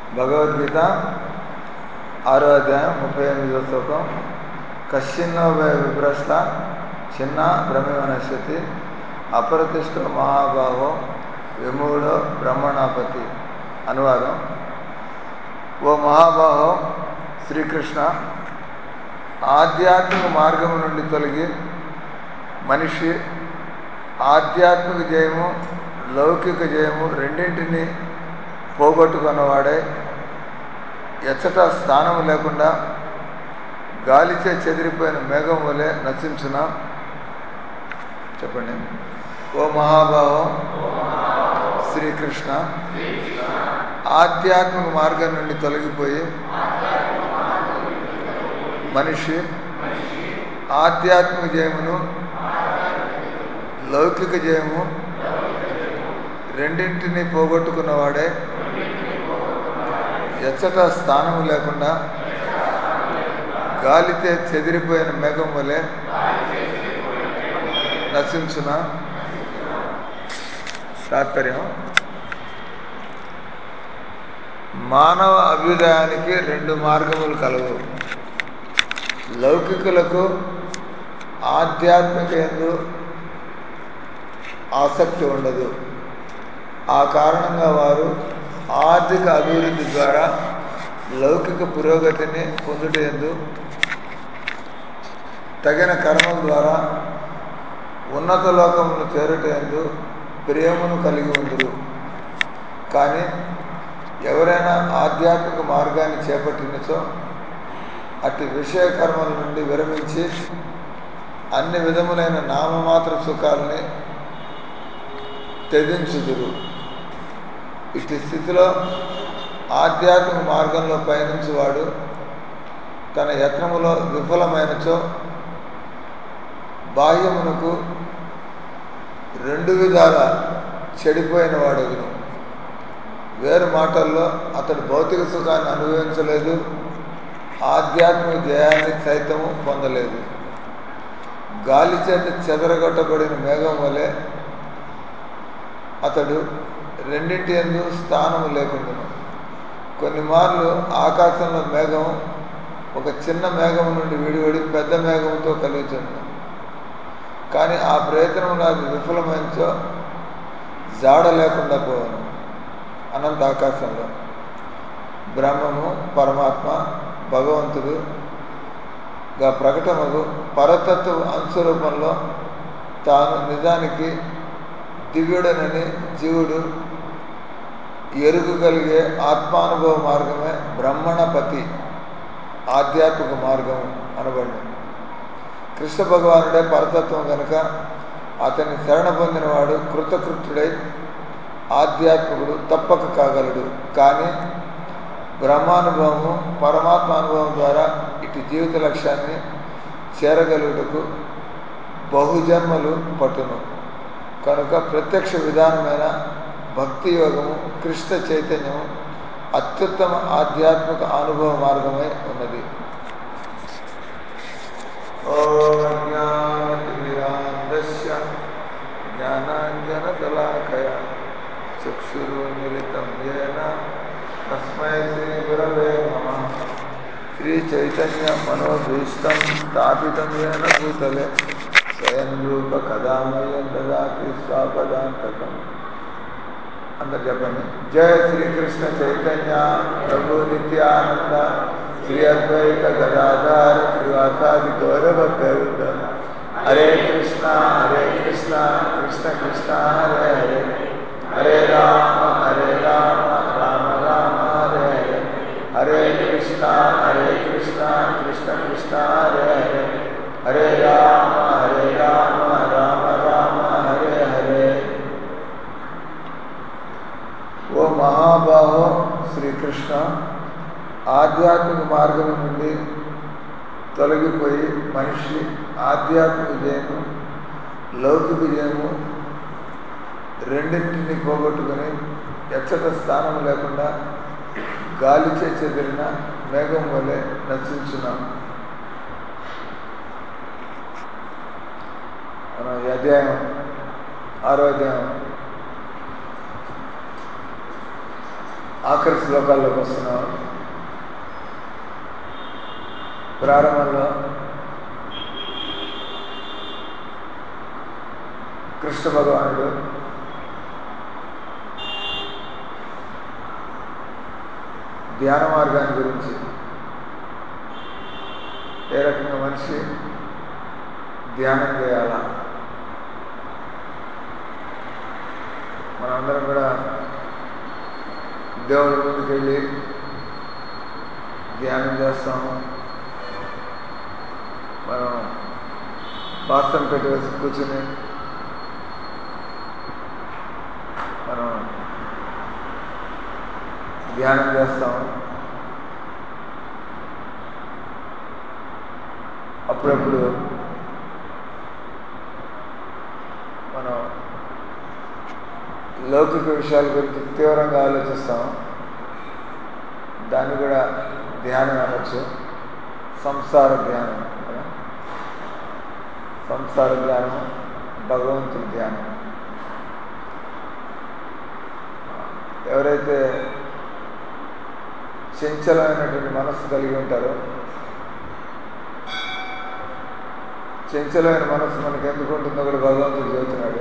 భగవద్గీత ఆరో అధ్యాయం ముప్పై ఎనిమిదో శ్లోకం కశ్చిన్నో వే విభ్రష్ట చిన్న భ్రమేవ నశ్యతి అప్రతిష్ఠో మహాభావో విమూఢో బ్రహ్మణాపతి అనువాదం ఓ మహాబాహో శ్రీకృష్ణ ఆధ్యాత్మిక మార్గం నుండి తొలగి మనిషి ఆధ్యాత్మిక జయము లౌకిక జయము రెండింటినీ పోగొట్టుకున్నవాడే ఎచ్చట స్థానం లేకుండా గాలిచే చెదిరిపోయిన మేఘం వలె నశించున చెప్పండి ఓ మహాభావం శ్రీకృష్ణ ఆధ్యాత్మిక మార్గం నుండి తొలగిపోయి మనిషి ఆధ్యాత్మిక జయమును లౌకిక జయము రెండింటినీ పోగొట్టుకున్నవాడే ఎచ్చట స్థానము లేకుండా గాలితే చెదిరిపోయిన మేఘం వలె నశించున తాత్పర్యం మానవ అభ్యుదయానికి రెండు మార్గములు కలవు లౌకికులకు ఆధ్యాత్మిక ఎందు ఆసక్తి ఉండదు ఆ కారణంగా వారు ఆర్థిక అభివృద్ధి ద్వారా లౌకిక పురోగతిని పొందుటందు తగిన కర్మల ద్వారా ఉన్నత లోకమును చేరుటందు ప్రేమను కలిగి ఉందరు కానీ ఎవరైనా ఆధ్యాత్మిక మార్గాన్ని చేపట్టినచో అటు విషయ కర్మల నుండి విరమించి అన్ని విధములైన నామమాత్ర సుఖాలని త్యజించుదురు ఇటు స్థితిలో ఆధ్యాత్మిక మార్గంలో పయనించేవాడు తన యత్నములో విఫలమైనచో బాహ్యమునకు రెండు విధాల చెడిపోయిన వాడగును వేరు మాటల్లో అతడు భౌతిక సుఖాన్ని అనుభవించలేదు ఆధ్యాత్మిక జయాన్ని సైతము పొందలేదు గాలి చేత చెదరగొట్టబడిన మేఘం వలె అతడు రెండింటి ఎందు స్థానము లేకుండాను కొన్ని మార్లు ఆకాశంలో మేఘం ఒక చిన్న మేఘం నుండి విడివడి పెద్ద మేఘంతో కలుగుతుంది కానీ ఆ ప్రయత్నంలో అది విఫలమైనచో జాడ లేకుండా పోవను అనంత ఆకాశంలో బ్రహ్మము పరమాత్మ భగవంతుడు గా ప్రకటనకు పరతత్వ అంశరూపంలో తాను నిజానికి దివ్యుడనని జీవుడు ఎరుగగలిగే ఆత్మానుభవ మార్గమే బ్రహ్మణపతి ఆధ్యాత్మిక మార్గం అనబడింది కృష్ణ భగవానుడే పరతత్వం కనుక అతన్ని శరణ పొందినవాడు కృతకృత్యుడై ఆధ్యాత్మికుడు తప్పక కాగలడు కానీ బ్రహ్మానుభవము పరమాత్మ అనుభవం ద్వారా ఇటు జీవిత లక్ష్యాన్ని చేరగలుగుటకు బహుజన్మలు పట్టును కనుక ప్రత్యక్ష విధానమైన భక్తి యోగము కృష్ణ చైతన్యము అత్యుత్తమ ఆధ్యాత్మిక అనుభవ మార్గమై ఉన్నది ఓజ్ఞానతిమిరాంధస్య జ్ఞానాంజనశలాకయ చక్షురున్మిలితం ఏన తస్మై శ్రీ గురవే నమ శ్రీ చైతన్య మనోభీష్టం స్థాపితం ఏన భూతలే స్వయం రూప కదామయం దదాతి స్వాపదాంతకం అందరు చెప్పండి జయ శ్రీకృష్ణ చైతన్య ప్రభు నిత్యానంద శ్రీ అద్వైత గదాధార శ్రీవాసాది గౌరవ కరుణ హరే కృష్ణ హరే కృష్ణ కృష్ణ కృష్ణ హరే హరే హరే రామ హరే రామ రామ రామ హరే హరే హరే కృష్ణ హరే కృష్ణ కృష్ణ కృష్ణ హరే హరే హరే రామ హరే రామ రామ రామ హరే హరే ఓ మహాబాహో శ్రీకృష్ణ ఆధ్యాత్మిక మార్గం నుండి తొలగిపోయి మనిషి ఆధ్యాత్మిక జయము లౌకిక జయము రెండింటిని పోగొట్టుకుని ఎచ్చట స్థానం లేకుండా గాలిచే చెదిరిన మేఘం వలె నశించున్నాం మనం ఈ అధ్యాయం ఆరో అధ్యాయం ఆఖరి శ్లోకాల్లోకి వస్తున్నాం ప్రారంభంలో కృష్ణ భగవానుడు ధ్యాన మార్గాన్ని గురించి ఏ రకంగా మనిషి ధ్యానం చేయాలా మనందరం కూడా దేవుడి ముందుకు వెళ్ళి ధ్యానం చేస్తాము మనం బాస్తం పెట్టి వేసి కూర్చుని మనం ధ్యానం చేస్తాము అప్పుడప్పుడు మనం లౌకిక విషయాల గురించి తీవ్రంగా ఆలోచిస్తాం దాన్ని కూడా ధ్యానం అనొచ్చు సంసార ధ్యానం కదా సంసార ధ్యానం భగవంతుడి ధ్యానం ఎవరైతే చంచలమైనటువంటి మనస్సు కలిగి ఉంటారో చంచలమైన మనస్సు మనకి ఎందుకు ఉంటుందో కూడా భగవంతుడు చెబుతున్నాడు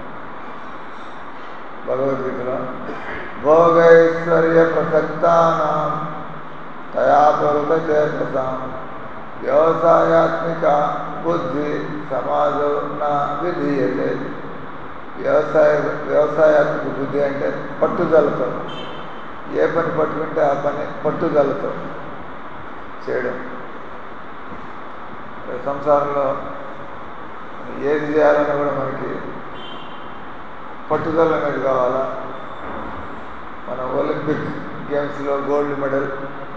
భగవద్గీతలో భోగైశ్వర్య ప్రసక్తానాం తయాపరుత చేతసాం వ్యవసాయాత్మిక బుద్ధి సమాజం నా విధీయతే వ్యవసాయ వ్యవసాయాత్మిక బుద్ధి అంటే పట్టుదలతో ఏ పని పట్టుకుంటే ఆ పని పట్టుదలతో చేయడం సంసారంలో ఏది చేయాలన్నా కూడా మనకి పట్టుదల అనేది కావాలా మన ఒలింపిక్ గేమ్స్లో గోల్డ్ మెడల్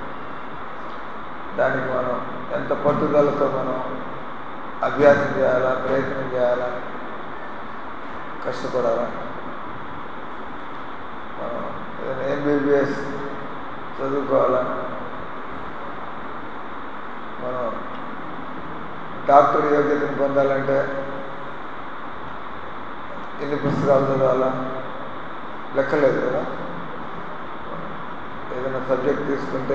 దానికి మనం ఎంత పట్టుదలతో మనం అభ్యాసం చేయాలా ప్రయత్నం చేయాలా కష్టపడాలా మనం ఏదైనా ఎంబీబీఎస్ చదువుకోవాలా మనం డాక్టర్ యోగ్యతను పొందాలంటే ఎన్ని పుస్తకాలు చదవాలా లెక్కలేదు కదా ఏదైనా సబ్జెక్ట్ తీసుకుంటే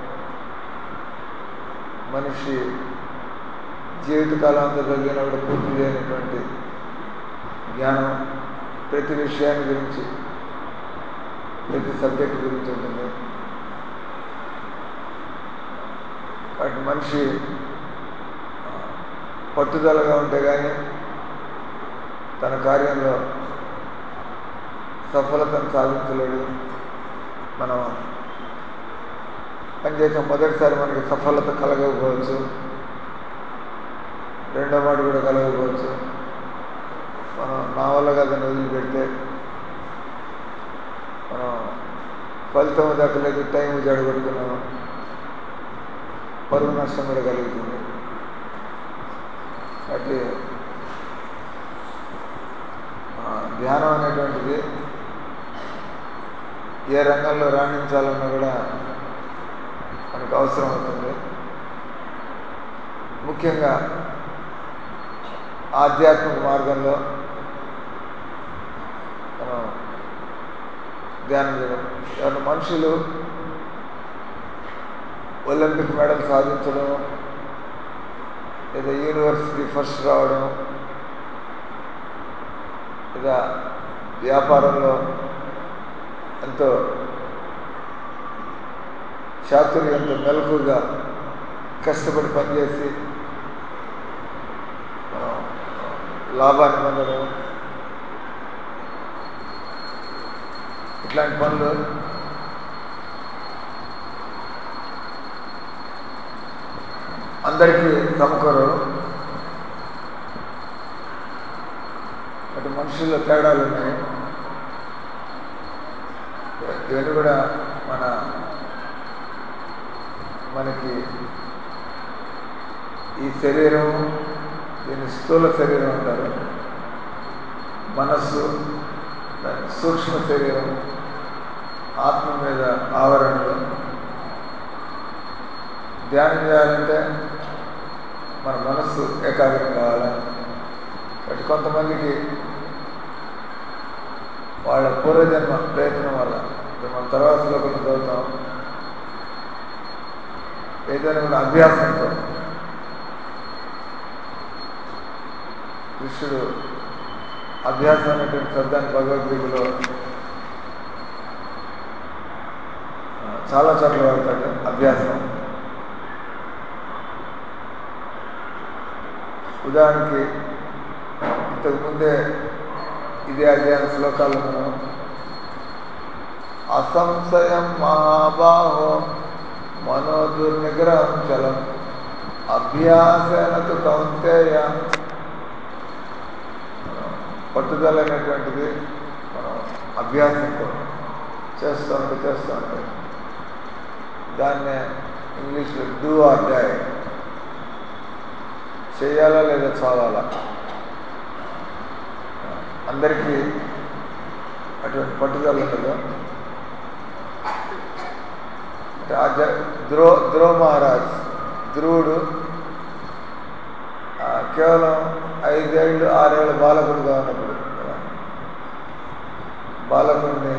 మనిషి జీవితకాలం అంతా చదివినప్పుడు పూర్తి చేయనటువంటి జ్ఞానం ప్రతి విషయాన్ని గురించి ప్రతి సబ్జెక్ట్ గురించి ఉంటుంది కాబట్టి మనిషి పట్టుదలగా ఉంటే కానీ తన కార్యంలో సఫలతను సాధించలేడు మనం పనిచేసిన మొదటిసారి మనకి సఫలత కలగకపోవచ్చు రెండో మాట కూడా కలగకపోవచ్చు మనం నా వల్ల కదని వదిలిపెడితే మనం ఫలితం దక్కలేదు టైం జడగొట్టుకున్నాము పరువు నష్టం కూడా కలుగుతుంది కాబట్టి ధ్యానం అనేటువంటిది ఏ రంగంలో రాణించాలన్నా కూడా మనకు అవసరం అవుతుంది ముఖ్యంగా ఆధ్యాత్మిక మార్గంలో మనం ధ్యానం చేయడం ఎవరి మనుషులు ఒలింపిక్ మెడల్ సాధించడం లేదా యూనివర్సిటీ ఫస్ట్ రావడం లేదా వ్యాపారంలో ఎంతో చాతుర్యంతో మెలకుగా కష్టపడి పనిచేసి మనం లాభాన్ని పొందడం ఇట్లాంటి పనులు అందరికీ సమకూరవు అటు మనుషుల్లో తేడాలు ఉన్నాయి ఇవన్నీ కూడా మన మనకి ఈ శరీరం దీన్ని స్థూల శరీరం అంటారు మనస్సు దాని సూక్ష్మ శరీరం ఆత్మ మీద ఆవరణలు ధ్యానం చేయాలంటే మన మనస్సు ఏకాగ్రం కావాలి బట్ కొంతమందికి వాళ్ళ పూర్వజన్మ ప్రయత్నం వల్ల ఇప్పుడు మనం తర్వాత శ్లోకంలో చదువుతాం ఏదైనా కూడా అభ్యాసంతో కృష్ణుడు అభ్యాసం అనేటువంటి శబ్దాన్ని భగవద్గీతలో ఆ, చాలా చోట్ల వాడతాడు అభ్యాసం ఉదాహరణకి ఇంతకుముందే ఇదే అధ్యాయం శ్లోకాల్లో మనం అసంశయం మహాబాహో మనో దుర్నిగ్రహం చలం అభ్యాసనకు కౌంతేయ మనం పట్టుదల అనేటువంటిది మనం అభ్యాసంతో చేస్తూ ఉంటే చేస్తూ ఉంటే దాన్నే ఇంగ్లీష్లో డూ ఆర్ డై చేయాలా లేదా చావాలా అందరికీ అటువంటి పట్టుదల ఉండదు అంటే ఆ జ ధ్రువ ధ్రువ మహారాజ్ ధ్రువుడు ఆ, కేవలం ఐదేళ్ళు ఆరేళ్ళు బాలకుడుగా ఉన్నప్పుడు కదా, బాలకుడిని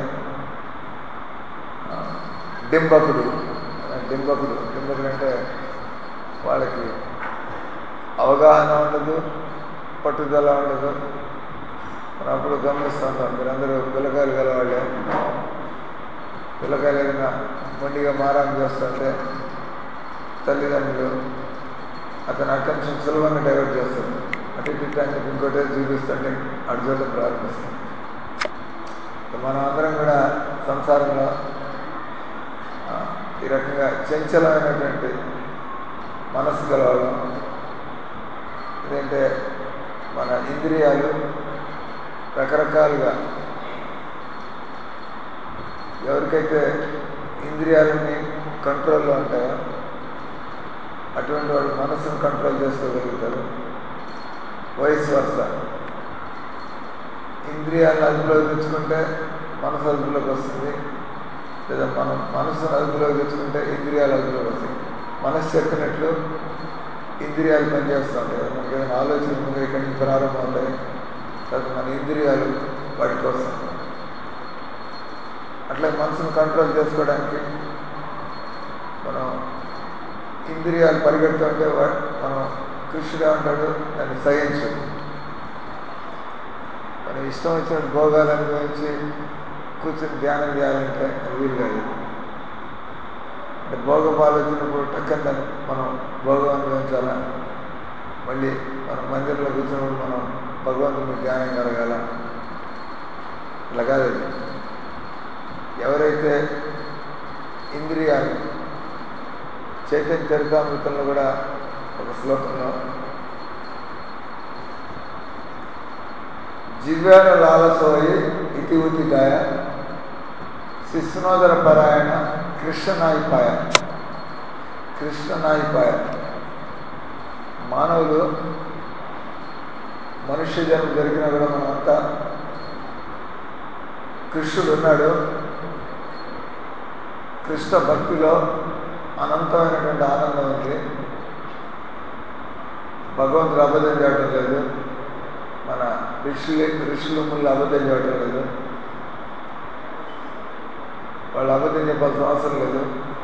ఆ, డింబకుడు ఆ, డింబకుడు డింబకుడు అంటే వాళ్ళకి అవగాహన ఉండదు పట్టుదల ఉండదు మనం అప్పుడు గమనిస్తుంటాం మీరందరూ పిల్లకాయలు గలవాళ్ళే పిల్లకాయలు ఏదైనా మొండిగా మారాం చేస్తుంటే తల్లిదండ్రులు అతని అటెన్షన్ సులభంగా డైవర్ట్ చేస్తారు అటు ఇటు ఇటు అని చెప్పి ఇంకోటి చూపిస్తుంటే అటు చూడటం ప్రారంభిస్తాం మనం అందరం కూడా సంసారంలో ఆ, ఈ రకంగా చంచలమైనటువంటి మనసు గలవాళ్ళం ఏంటంటే మన ఇంద్రియాలు రకరకాలుగా ఎవరికైతే ఇంద్రియాలని కంట్రోల్లో ఉంటాయో అటువంటి వాళ్ళు మనసును కంట్రోల్ చేసుకోగలుగుతారు వయసు వరుస ఇంద్రియాలను అదుపులోకి తెచ్చుకుంటే మనసు అదుపులోకి వస్తుంది లేదా మనం మనసును అదుపులోకి తెచ్చుకుంటే ఇంద్రియాలు అదుపులోకి వస్తాయి మనసు చెప్పినట్లు ఇంద్రియాలు పనిచేస్తూ ఉంటాయి మనకి ఏదైనా ఆలోచన ముందు ఇక్కడి నుంచి ప్రారంభం అవుతాయి తర్వాత మన ఇంద్రియాలు వాటి కోసం అట్లా మనసును కంట్రోల్ చేసుకోవడానికి మనం ఇంద్రియాలు పరిగెడుతుంటే వా- మనం కృష్ణుడు ఏమంటాడు దాన్ని సహించు మనం ఇష్టం వచ్చినట్టు భోగాలు అనుభవించి కూర్చొని ధ్యానం చేయాలంటే అది వీలు కాదు అంటే భోగం ఆలోచనప్పుడు టక్కన దాన్ని మనం భోగం అనుభవించాలా మళ్ళీ మనం మందిరంలో కూర్చున్నప్పుడు మనం భగవంతుని ధ్యానం కలగాల ఇట్లా కాదు అది. ఎవరైతే ఇంద్రియాలు చైతన్య చరితామృతంలో కూడా ఒక శ్లోకంలో జివ్యాన లాలసోయి ఇతి ఉతిగాయ శిశునోదర పరాయణ కృష్ణనాయిపాయ కృష్ణనాయిపాయ మానవులు మనుష్య జన్మ జరిగినా కూడా మనమంతా కృష్ణుడు ఉన్నాడు కృష్ణ భక్తిలో అనంతమైనటువంటి ఆనందం ఉంది భగవంతుడు అబద్ధం చేయడం లేదు మన ఋషులు ఋషులు ముళ్ళు అబద్ధం చేయడం లేదు వాళ్ళు అబద్ధం చెప్పాల్సిన అవసరం లేదు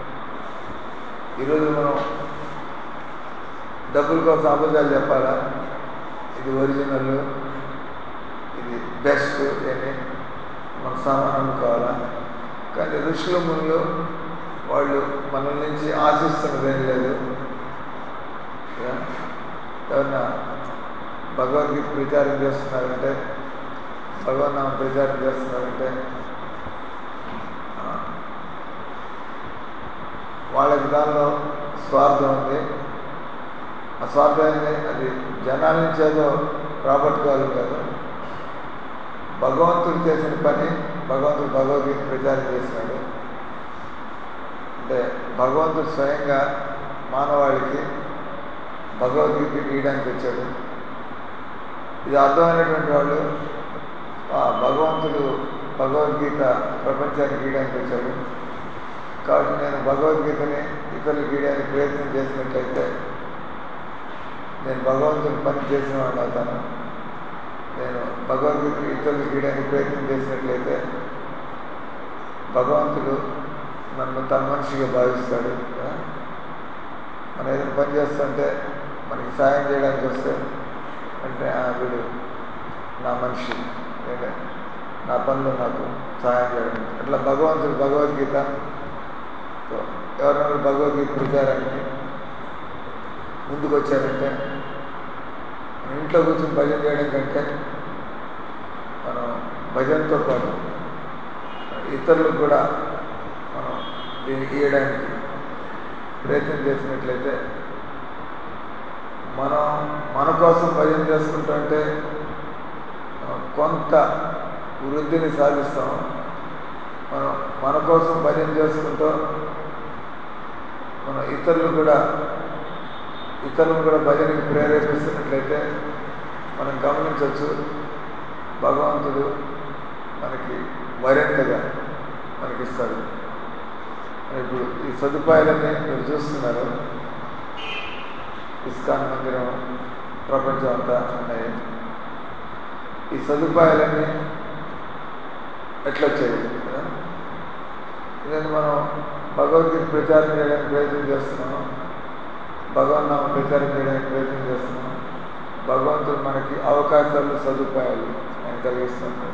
ఈరోజు మనం డబ్బుల కోసం అబద్ధాలు చెప్పాలా ఇది ఒరిజినల్ ఇది బెస్ట్ అని మన సామాన్ అమ్ముకోవాలా కానీ ఋషుల ముళ్ళు వాళ్ళు మన నుంచి ఆశిస్తున్నది ఏం లేదు యా? ఎవరన్నా భగవద్గీత ప్రచారం చేస్తున్నారంటే భగవన్నామం ప్రచారం చేస్తున్నారంటే ఆ, వాళ్ళకి దానిలో స్వార్థం ఉంది ఆ స్వార్థాన్ని అది జనాల నుంచి ఏదో రాబట్టుకోవాలి కాదు భగవంతుడు చేసిన పని భగవంతుడు భగవద్గీత ప్రచారం చేసినాడు అంటే భగవంతుడు స్వయంగా మానవాళికి భగవద్గీత గీయడానికి వచ్చాడు ఇది అర్థమైనటువంటి వాళ్ళు ఆ భగవంతుడు భగవద్గీత ప్రపంచానికి గీయడానికి వచ్చాడు కాబట్టి నేను భగవద్గీతని ఇతరులు గీయడానికి ప్రయత్నం చేసినట్లయితే నేను భగవంతుని పని చేసిన వాడిని అవుతాను నేను భగవద్గీతని ఇతరులు గీయడానికి ప్రయత్నం చేసినట్లయితే భగవంతుడు నన్ను తన మనిషిగా భావిస్తాడు కదా మనం ఏదైనా పని చేస్తుంటే మనకి సాయం చేయడానికి వస్తే అంటే "ఆ, వీడు నా మనిషి లేదా నా పనులు నాకు సహాయం చేయడం అట్లా భగవంతుడు భగవద్గీత తో ఎవరైనా భగవద్గీత ప్రచారానికి ముందుకు వచ్చారంటే మనం ఇంట్లో కూర్చొని భజన చేయడం కంటే మనం భజనతో పాటు ఇతరులకు కూడా మనం దీన్ని ఇవ్వడానికి ప్రయత్నం చేసినట్లయితే మనం మన కోసం భజన చేసుకుంటుంటే మనం కొంత వృద్ధిని సాధిస్తాం మనం మన కోసం భజన చేసుకుంటూ మన ఇతరులు కూడా ఇతరులను కూడా భజనకి ప్రేరేపిస్తున్నట్లయితే మనం గమనించవచ్చు భగవంతుడు మనకి మరింతగా మనకిస్తాడు ఇప్పుడు ఈ సదుపాయాలన్నీ మీరు చూస్తున్నారు ఇస్కాన్ మందిరం ప్రపంచం అంతా ఉన్నాయి ఈ సదుపాయాలన్నీ ఎట్లా వచ్చాయి కదా ఇదని మనం భగవద్గీత ప్రచారం చేయడానికి ప్రయత్నం చేస్తున్నాం భగవన్నామ ప్రచారం చేయడానికి ప్రయత్నం చేస్తున్నాం భగవంతుడు మనకి అవకాశాలు సదుపాయాలు ఆయన కలిగిస్తున్నాడు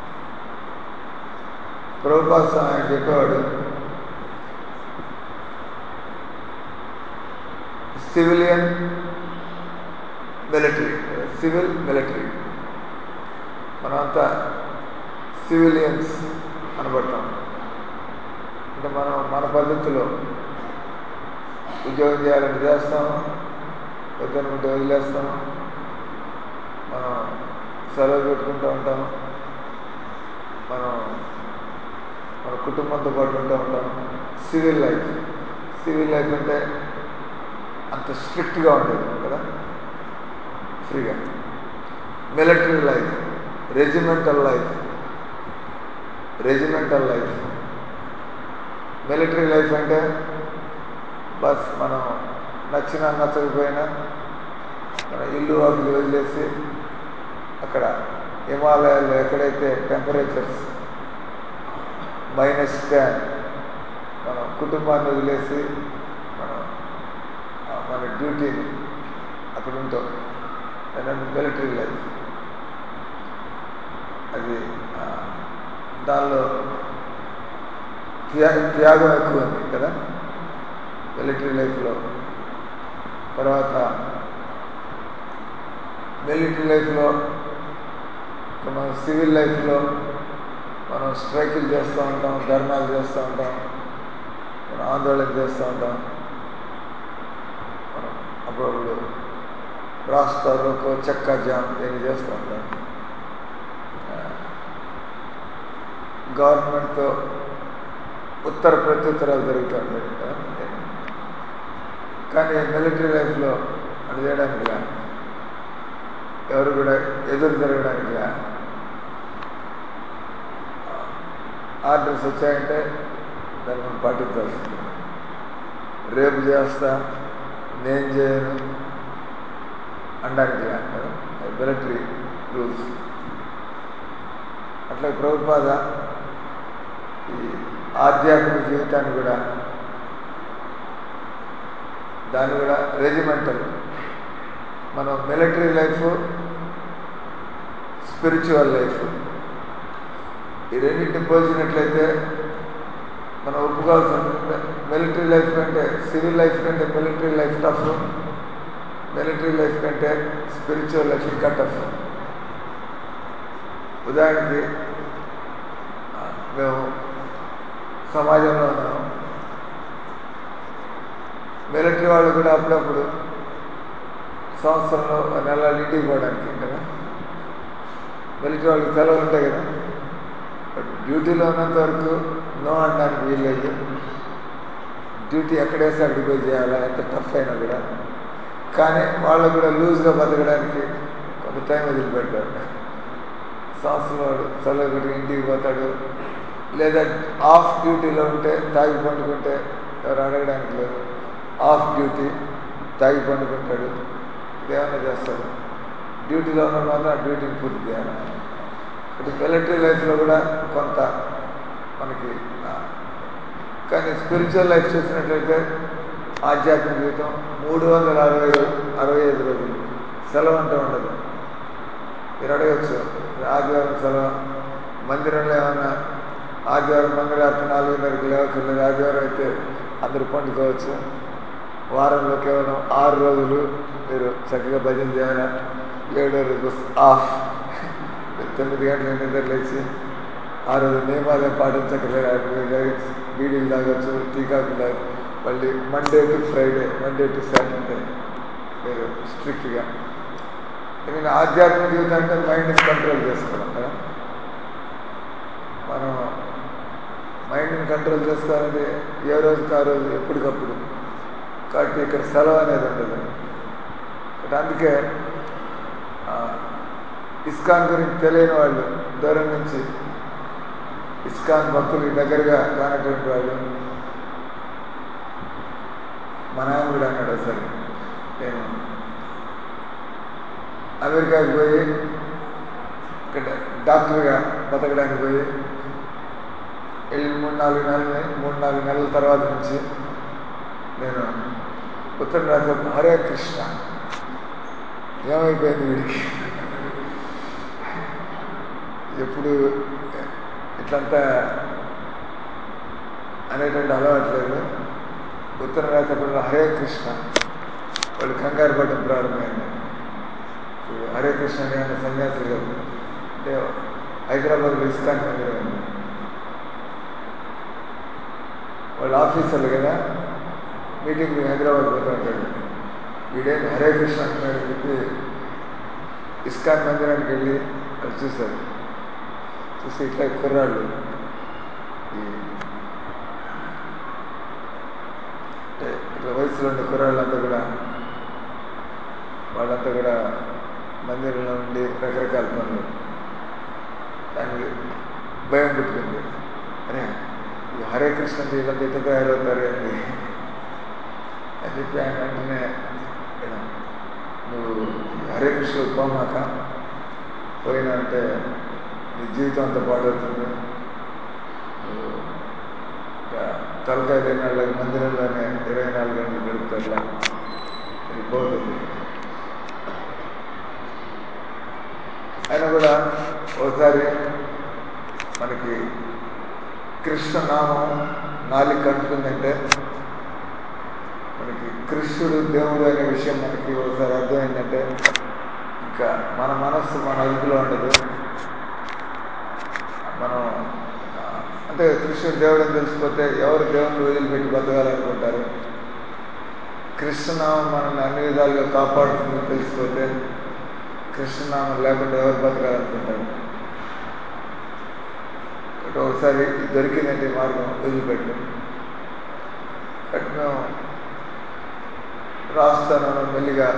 ప్రభుపాస ఆయన చెప్పేవాడు సివిలియన్ మిలిటరీ సివిల్ మిలిటరీ మనమంతా సివిలియన్స్ అనబడతాం అంటే మనం మన పద్ధతిలో ఉద్యోగం చేయాలని చేస్తాం వద్దనుకుంటే వదిలేస్తాం మనం సెలవు పెట్టుకుంటూ ఉంటాం మనం మన కుటుంబంతో పాటు ఉంటూ ఉంటాం సివిల్ లైఫ్ సివిల్ లైఫ్ అంటే అంత స్ట్రిక్ట్గా ఉండేది కదా ఫ్రీగా military life regimental life regimental life military life అంటే బస్ మనం నచ్చినా నచ్చకపోయినా మన ఇల్లు వాకిలు వదిలేసి అక్కడ హిమాలయాల్లో ఎక్కడైతే టెంపరేచర్స్ మైనస్ టెన్ మనం కుటుంబాన్ని వదిలేసి మనం ఆ, మన డ్యూటీని అక్కడ ఉంటాం ఏంటంటే మిలిటరీ లైఫ్ అది ఆ, దానిలో త్యాగ త్యాగం ఎక్కువ ఉంది కదా మిలిటరీ లైఫ్లో తర్వాత మిలిటరీ లైఫ్లో ఇక మన సివిల్ లైఫ్లో మనం స్ట్రైకులు చేస్తూ ఉంటాం ధర్నాలు చేస్తూ ఉంటాం మనం ఆందోళన చేస్తూ ఉంటాం మనం అప్పుడప్పుడు రాస్తా రోకో చెక్క జామ్ ఇవన్నీ చేస్తూ ఉంటాం గవర్నమెంట్తో ఉత్తర ప్రత్యుత్తరాలు జరుగుతూ ఉంటాయి కదా. కానీ మిలిటరీ లైఫ్లో అది చేయడానికి లే. ఎవరు కూడా ఎదురు జరగడానికి లే. ఆర్డర్స్ వచ్చాయంటే దాన్ని మనం పాటించాల్సింది రేపు చేస్తా నేను చేయను అనడానికి లే కదా మిలిటరీ రూల్స్ అట్లా ప్రభుపాద ఈ ఆధ్యాత్మిక జీవితాన్ని కూడా దాన్ని కూడా రెజిమెంటల్ మనం మిలిటరీ లైఫ్ స్పిరిచువల్ లైఫ్ ఈ రెండింటిని పోల్చినట్లయితే మనం ఒప్పుకోవాల్సి ఉంటుంది మిలిటరీ లైఫ్ కంటే సివిల్ లైఫ్ కంటే military life tough military life కంటే స్పిరిచువల్ లైఫ్ ఇంకా టఫ్ ఉదాహరణకి ఆ, మేము సమాజంలో ఉన్నాం మిలిటరీ వాళ్ళు కూడా అప్పుడప్పుడు సంవత్సరంలో ఒక నెల ఇంటికి పోవడానికి కదా మిలిటరీ వాళ్ళకి సెలవులు ఉంటాయి కదా బట్ డ్యూటీలో ఉన్నంత వరకు నో అనడానికి వీల్లేదు డ్యూటీ ఎక్కడేస్తే అక్కడికి పోయి చేయాలా ఎంత టఫ్ అయినా కూడా కానీ వాళ్ళు కూడా లూజ్గా బతకడానికి కొంత టైం వదిలిపెడతారు సంవత్సరం వాడు సెలవు పెట్టి ఇంటికి పోతాడు లేదా ఆఫ్ డ్యూటీలో ఉంటే తాగి పండుకుంటే ఎవరు అడగడానికి లేదు ఆఫ్ డ్యూటీ తాగి పండుకుంటాడు ఇదేమన్నా చేస్తాడు డ్యూటీలో ఉన్న మాత్రం ఆ డ్యూటీని పూర్తి చేయాలి ఇటు మిలిటరీ లైఫ్లో కూడా కొంత మనకి ఆ, కానీ స్పిరిచువల్ లైఫ్ చూసినట్లయితే ఆధ్యాత్మిక జీవితం మూడు వందల అరవై అరవై ఐదు రోజులు సెలవు అంటూ ఉండదు మీరు అడగచ్చు ఆదివారం సెలవు మందిరంలో ఏమన్నా ఆదివారం మంగళవారం నాలుగున్నరకు లేవక్కర్లేదు ఆదివారం అయితే అందరూ పండుకోవచ్చు వారంలో కేవలం ఆరు రోజులు మీరు చక్కగా భజన చేయాలి ఏడో రోజు ఆఫ్ మీరు తొమ్మిది గంటల నిద్ర లేచి ఆ రోజు నియమాలే పాటించక్కర్లేదు మీరు బీడీలు తాగొచ్చు టీ కాఫీ తాగొచ్చు మళ్ళీ Monday to Friday Monday to Saturday మీరు స్ట్రిక్ట్గా ఎందుకంటే ఆధ్యాత్మిక జీవితం అంటే మైండ్ని కంట్రోల్ చేసుకోవడం కదా మనం మైండ్ని కంట్రోల్ చేసుకోవాలంటే ఏ రోజుకి ఆ రోజు ఎప్పటికప్పుడు కాబట్టి ఇక్కడ సెలవు అనేది ఉండదు కాబట్టి అందుకే ఆ, ఇస్కాన్ గురించి తెలియని వాళ్ళు దూరం నుంచి ఇస్కాన్ భక్తులకి దగ్గరగా కానటువంటి వాళ్ళు మా నాయన కూడా అన్నాడు ఒకసారి నేను అమెరికాకి పోయి ఇక్కడ డాక్టర్గా బతకడానికి పోయి వెళ్ళి మూడు నాలుగు నెలలు మూడు నాలుగు నెలల తర్వాత నుంచి నేను ఉత్తర రాష్ట్రం హరే కృష్ణ ఏమైపోయింది వీడికి ఎప్పుడు ఇట్లంతా అనేటువంటి అలవాట్లేదు ఉత్తర రాష్ట్రంలో హరే కృష్ణ వాళ్ళు కంగారు పడడం ప్రారంభమైంది ఇప్పుడు హరే కృష్ణ అనే ఆయన సన్యాసులు కాదు అంటే హైదరాబాద్లో ఇస్కాన్ మందిరం ఉంది వాళ్ళు ఆఫీసర్లు కదా మీటింగ్ హైదరాబాద్ పోతూ ఉంటాడు వీడేం హరే కృష్ణ అంటున్నాడు అని చెప్పి ఇస్కాన్ మందిరానికి వెళ్ళి అక్కడ చూశారు చూసి ఇట్లా కుర్రాళ్ళు ఈ అంటే ఇట్లా వయసులో ఉండే కుర్రాళ్ళంతా కూడా వాళ్ళంతా కూడా మందిరంలో ఉండి రకరకాల పనులు దానికి భయం పుట్టుకుంది అరే ఈ హరే కృష్ణ వీళ్ళంతా ఇట్లా తయారవుతారు అని అని చెప్పి ఆయన వెంటనే "ఈయన, నువ్వు ఈ హరే కృష్ణ పోమాక పోయినా అంటే నీ జీవితం అంతా పాడవుతుంది నువ్వు ఇంకా తలకాయ లేని వాళ్ళకి మందిరంలోనే ఇరవై నాలుగు గంటలు గడుపుతారులా అది పోతుంది అయినా కూడా ఒకసారి మనకి కృష్ణనామం నాలుగు కంటుకుందంటే మనకి కృష్ణుడు దేవుడు అనే విషయం మనకి ఒకసారి అర్థమైందంటే ఇంకా మన మనస్సు మన అదుపులో ఉండదు మనం ఆ, అంటే కృష్ణుడు దేవుడు అని తెలిసిపోతే ఎవరు దేవుడిని వదిలిపెట్టి బతకాలనుకుంటారు కృష్ణనామం మనల్ని అన్ని విధాలుగా కాపాడుతుందని తెలిసిపోతే కృష్ణనామం లేకుండా ఎవరు బతకాలనుకుంటారు కాబట్టి ఒకసారి ఇది దొరికిందంటే ఈ మార్గం వదిలిపెట్టు కాబట్టి మేము రాష్ట్రంలో మెల్లిగా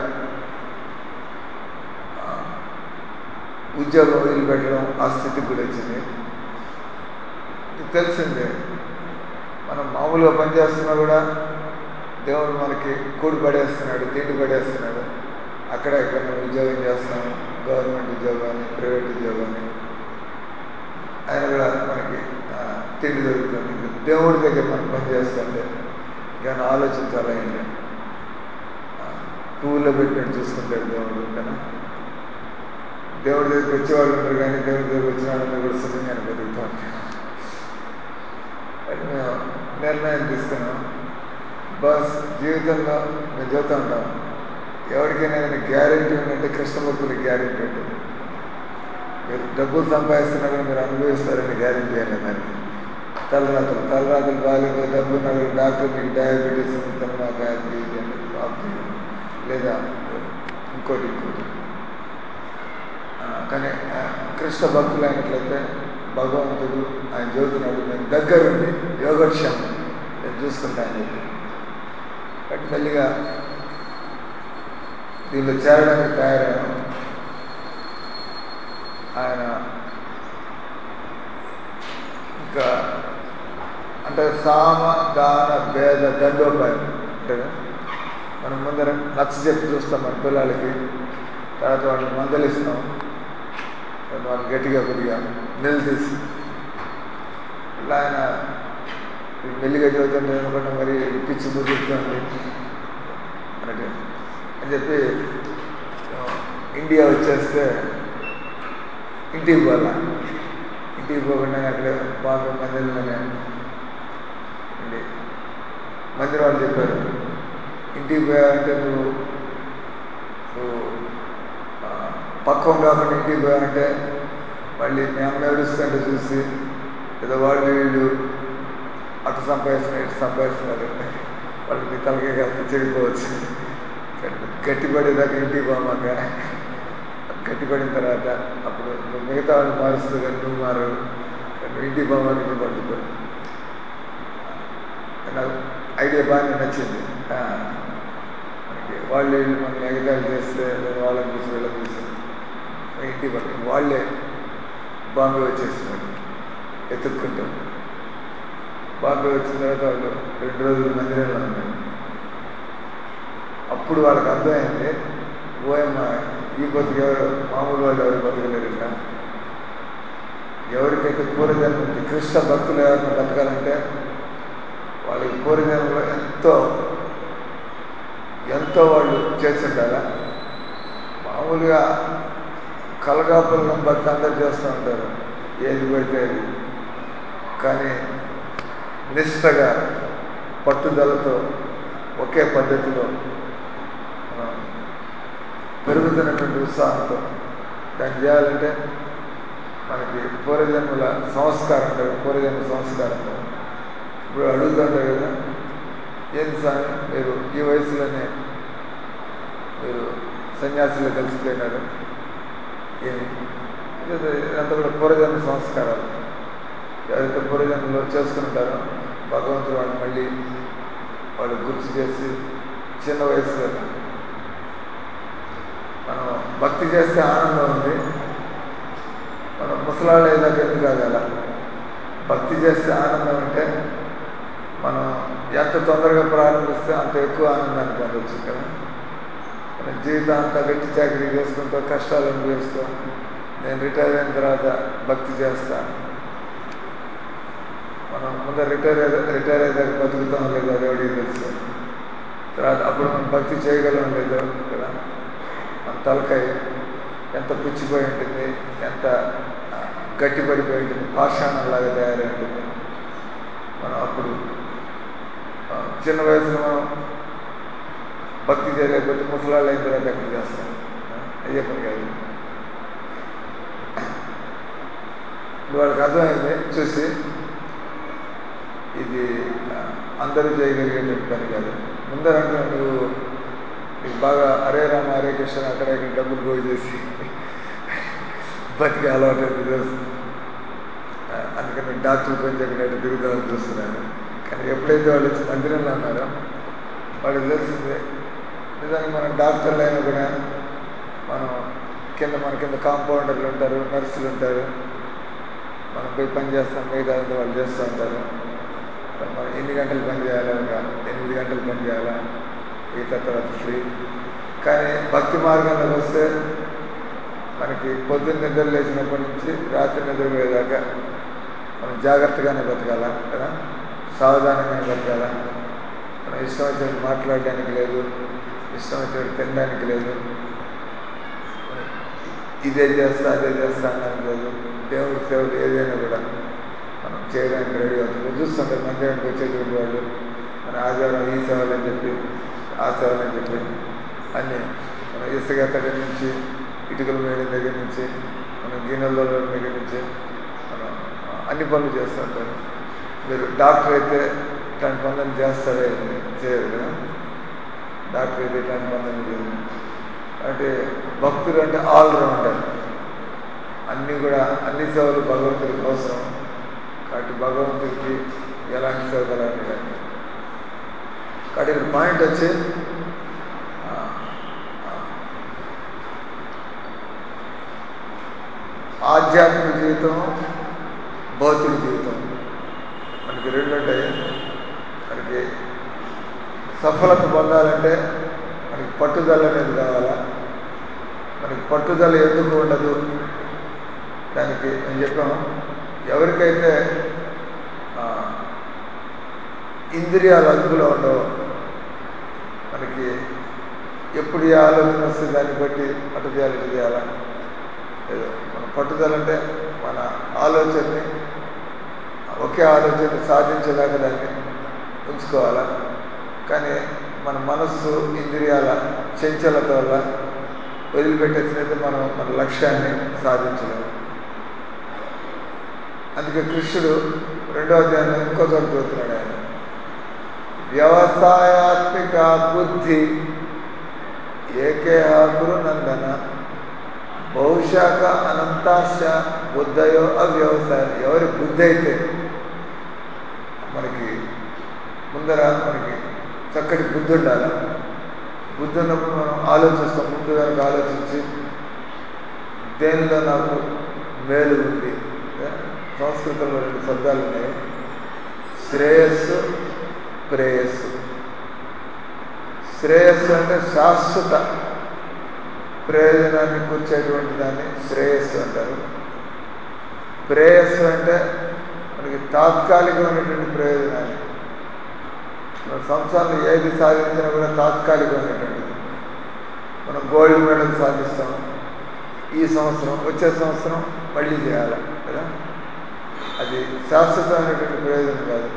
ఆ, ఉద్యోగం వదిలిపెట్టడం ఆ స్థితికి కూడా వచ్చింది ఇది తెలిసిందే మనం మామూలుగా పనిచేస్తున్నా కూడా దేవుడు మనకి కూడి పడేస్తున్నాడు తిండి పడేస్తున్నాడు అక్కడ ఇక్కడ మనం ఉద్యోగం చేస్తాం గవర్నమెంట్ ఉద్యోగాన్ని ప్రైవేట్ ఉద్యోగాన్ని ఆయన కూడా మనకి ఆ, తిండి దొరుకుతుంది ఇంకా దేవుడి దగ్గర మనం పని చేస్తుంటే ఇంకా ఆలోచించాలి ఆయన పువ్వులో పెట్టినట్టు చూసుకుంటాడు దేవుడు కదా దేవుడి దగ్గరికి వచ్చేవాళ్ళు ఉంటారు కానీ దేవుడి దగ్గరికి వచ్చిన వాళ్ళందరూ కూడా సుఖంగానే బతుకుతూ ఉంటారు అది మేము నిర్ణయం తీసుకున్నాం బస్ జీవితంలో మేము చెబుతూ ఉంటాం ఎవరికైనా ఏదైనా గ్యారెంటీ ఉందంటే కృష్ణమూర్తులకి గ్యారెంటీ ఉంటుంది మీరు డబ్బులు సంపాదిస్తున్నా కూడా మీరు అనుభవిస్తారని గ్యారెంటీ అనే దానికి తలరాతలు తలరాతలు బాగాలేదు డబ్బు నగరు డాక్టర్ మీకు డయాబెటీస్ ఉంది తన గాయత్రి ఇది అని బాబు లేదా ఇంకోటి ఇంకోటి ఆ, కానీ ఆ, కృష్ణ భక్తులు అయినట్లయితే భగవంతుడు ఆయన చదువుతున్నాడు నేను దగ్గరుండి యోగక్షేమం నేను చూసుకుంటాను చెప్పి బట్ మెల్లిగా దీనిలో చేరడానికి తయారయ్యాను ఆయన ఇంకా అంటే సామ దాన భేద దండోపాయం అంటే మనం ముందర నచ్చ చెప్పి చూస్తాం మన పిల్లలకి తర్వాత వాళ్ళని మందలిస్తాం తర్వాత వాళ్ళు గట్టిగా కొద్దిగా నిలదీసి ఇలా ఆయన మెల్లిగా చదువుతుంటే అనుకున్నా మరి పిచ్చి ముదురుతుంది అన్నట్టు అని చెప్పి ఇండియా వచ్చేస్తే ఇంటికి పోవాలా ఇంటికి పోకుండా అక్కడే బాగా మందిరంలోనే ఉండి మందిరం వాళ్ళు చెప్పారు ఇంటికి పోయావంటే నువ్వు నువ్వు పక్కం కాకుండా ఇంటికి పోయావంటే మళ్ళీ మీ అమ్మ ఏడుస్తుంటే చూసి ఏదో వాళ్ళు వీళ్ళు అటు సంపాదిస్తున్నారు ఇటు సంపాదిస్తున్నారు వాళ్ళకి తలకే కాస్త చెడిపోవచ్చు గట్టిపడేదాకా ఇంటికి పోమాక గట్టిపడిన తర్వాత అప్పుడు నువ్వు మిగతా వాళ్ళు మారుస్తూ కానీ నువ్వు మారు నువ్వు ఇంటికి పోవాలని పడుతుంది నాకు ఐడియా బాగానే నచ్చింది మనకి వాళ్ళు వీళ్ళు మనం ఎగతాళి చేస్తే నేను వాళ్ళని చూసి వీళ్ళని చూసి ఇంటికి పడుతుంది వాళ్ళే బాంబే వచ్చేస్తున్నారు ఎత్తుక్కుంటూ బాంబే వచ్చిన తర్వాత వాళ్ళు రెండు రోజులు మందిరంలో ఉన్నారు అప్పుడు వాళ్ళకి అర్థమైంది ఓయమ్మ ఈ బతుకు ఎవరు మామూలు వాళ్ళు ఎవరు బతకలేరు ఇంకా ఎవరికైతే పూర్వజన్మ ఉంది కృష్ణ భక్తులు ఎవరిని బతకాలంటే వాళ్ళకి పూర్వజన్మలో ఎంతో ఎంతో వాళ్ళు చేసి ఉండాలా మామూలుగా కలగాపులం భక్తి అందరు చేస్తూ ఉంటారు ఏది పడితే అది కానీ నిష్టగా పట్టుదలతో ఒకే పద్ధతిలో పెరుగుతున్నటువంటి ఉత్సాహంతో దాన్ని చేయాలంటే మనకి పూర్వజన్మల సంస్కారం ఉంటుంది పూర్వజన్మ సంస్కారం ఇప్పుడు అడుగుతుంటారు కదా ఏంటి స్వామి మీరు ఈ వయసులోనే మీరు సన్యాసులు కలిసిపోయినారు ఏమి ఇదంతా కూడా పూర్వజన్మ సంస్కారాలు ఎవరైతే పూర్వజన్మలో చేసుకుంటారో భగవంతుడు వాళ్ళు మళ్ళీ వాళ్ళు గుర్తు చేసి చిన్న వయసులో మనం భక్తి చేస్తే ఆనందం ఉంది మనం ముసలాళ్ళు ఏదాకా ఎందుకు కాగల భక్తి చేస్తే ఆనందం అంటే మనం ఎంత తొందరగా ప్రారంభిస్తే అంత ఎక్కువ ఆనందాన్ని పొందొచ్చు కదా మన జీవితం అంతా గట్టి చాకరీ చేసుకుంటూ కష్టాలు అనుభవిస్తూ నేను రిటైర్ అయిన తర్వాత భక్తి చేస్తాను మనం ముందర రిటైర్ రిటైర్ అయ్యాక బతుకుతాం లేదో అది ఎవరికి తెలుసు తర్వాత అప్పుడు మనం భక్తి చేయగలం లేదో కదా మన తలకాయ ఎంత పుచ్చిపోయి ఉంటుంది ఎంత గట్టిపడిపోయి ఉంటుంది పాషాణంలాగా తయారై ఉంటుంది మనం అప్పుడు చిన్న వయసులో మనం భక్తి చేయలేకపోతే ముసలాళ్ళు అయిన తర్వాత ఎక్కడ చేస్తాం అయ్యే పని కాదు వాళ్ళకి అర్థమైంది చూసి ఇది అందరూ చేయగలిగేటువంటి పని కాదు ముందరంటే నువ్వు నీకు బాగా హరే రామ హరే కృష్ణ అక్కడ ఇక్కడ డబ్బులు పోయి చేసి బతికి అలవాటు తెలుసు అందుకని డాక్టర్ పని చెప్పినట్టు తిరుగుదామని చూస్తున్నాను కానీ ఎప్పుడైతే వాళ్ళు వచ్చి మందిరంలో ఉన్నారో వాళ్ళకి తెలిసిందే నిజానికి మనం డాక్టర్లు అయినా కూడా మనం కింద మన కింద కాంపౌండర్లు ఉంటారు నర్సులు ఉంటారు మనం పోయి పని చేస్తాం మిగతా వాళ్ళు చేస్తూ ఉంటారు మనం ఎన్ని గంటలు పని చేయాలా ఒక ఎనిమిది గంటలు పని చేయాలా మిగతా తర్వాత ఫ్రీ కానీ భక్తి మార్గంలోకి వస్తే మనకి పొద్దున్న నిద్ర లేచినప్పటి నుంచి రాత్రి నిద్రపోయేదాకా మనం జాగ్రత్తగానే బతకాల కదా సావధానంగానే బతకాల మనం ఇష్టం వచ్చినట్టు మాట్లాడడానికి లేదు ఇష్టం వచ్చినట్టు తినడానికి లేదు ఇదే చేస్తా అదే చేస్తా అనడానికి లేదు దేవుడి సేవలు ఏదైనా కూడా మనం చేయడానికి రెడీ అవుతుంది చూస్తుంటారు మందిరానికి వచ్చేటువంటి వాళ్ళు మన ఆదివారం ఈ సేవలు అని చెప్పి ఆ సేవలు అని చెప్పి అన్నీ మన ఇసుక దగ్గర నుంచి ఇటుకలు వేయడం దగ్గర నుంచి మనం గిన్నెల దగ్గర నుంచి మనం అన్ని పనులు చేస్తూ ఉంటారు మీరు డాక్టర్ అయితే ఇట్లాంటి పనులను చేస్తారే చేయరు కదా డాక్టర్ అయితే ఇట్లాంటి పనులను చేయరు అంటే భక్తులు అంటే ఆల్రౌండర్ అన్నీ కూడా అన్ని సేవలు భగవంతుడికి అవసరం కాబట్టి భగవంతుడికి ఎలాంటి సేవ కలాంటి కాబట్టి ఇక్కడ పాయింట్ వచ్చి ఆధ్యాత్మిక జీవితం భౌతిక జీవితం మనకి రెండు ఉంటాయి మనకి సఫలత పొందాలంటే మనకి పట్టుదల అనేది కావాలా మనకి పట్టుదల ఎందుకు ఉండదు దానికి నేను చెప్పాము ఎవరికైతే ఇంద్రియాలు అదుపులో ఉండవు మనకి ఎప్పుడు ఏ ఆలోచన వస్తే దాన్ని బట్టి అటు చేయాలి ఇటు చేయాలా ఏదో మన పట్టుదల అంటే మన ఆలోచనని ఒకే ఆలోచన సాధించేదాకా దాన్ని ఉంచుకోవాలా కానీ మన మనస్సు ఇంద్రియాల చంచలత వల్ల వదిలిపెట్టేసినట్టు మనం మన లక్ష్యాన్ని సాధించలేము అందుకే కృష్ణుడు రెండో అధ్యాయంలో ఇంకో చోట చూస్తున్నాడు ఆయన వ్యవసాయాత్మిక బుద్ధి ఏకేహ గురునందన బహుశాఖ అనంతాశ బుద్ధయో అవ్యవసాయం ఎవరి బుద్ధి అయితే మనకి ముందర మనకి చక్కటి బుద్ధి ఉండాలి బుద్ధి ఉన్నప్పుడు మనం ఆలోచిస్తాం ముందు కనుక ఆలోచించి దేనిలో నాకు మేలు ఉంది సంస్కృతంలో రెండు శబ్దాలు ఉన్నాయి శ్రేయస్సు ప్రేయస్సు శ్రేయస్సు అంటే శాశ్వత ప్రయోజనాన్ని కూర్చేటువంటి దాన్ని శ్రేయస్సు అంటారు ప్రేయస్సు అంటే మనకి తాత్కాలికమైనటువంటి ప్రయోజనాలు మన సంవత్సరంలో ఏది సాధించినా కూడా తాత్కాలికమైనటువంటిది మనం గోల్డ్ మెడల్ సాధిస్తాం ఈ సంవత్సరం వచ్చే సంవత్సరం మళ్ళీ చేయాలి కదా అది శాశ్వతమైనటువంటి ప్రయోజనం కాదు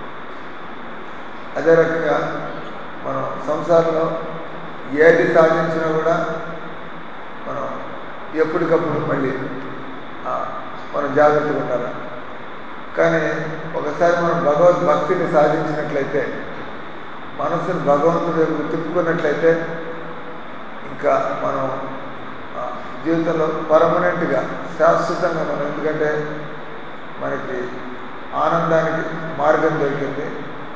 అదే రకంగా మనం సంసారంలో ఏది సాధించినా కూడా మనం ఎప్పటికప్పుడు మళ్ళీ మనం జాగ్రత్తగా ఉండాలి కానీ ఒకసారి మనం భగవద్భక్తిని సాధించినట్లయితే మనసుని భగవంతుడి వైపు తిప్పుకున్నట్లయితే ఇంకా మనం జీవితంలో పర్మనెంట్గా శాశ్వతంగా మనం ఎందుకంటే మనకి ఆనందానికి మార్గం దొరికింది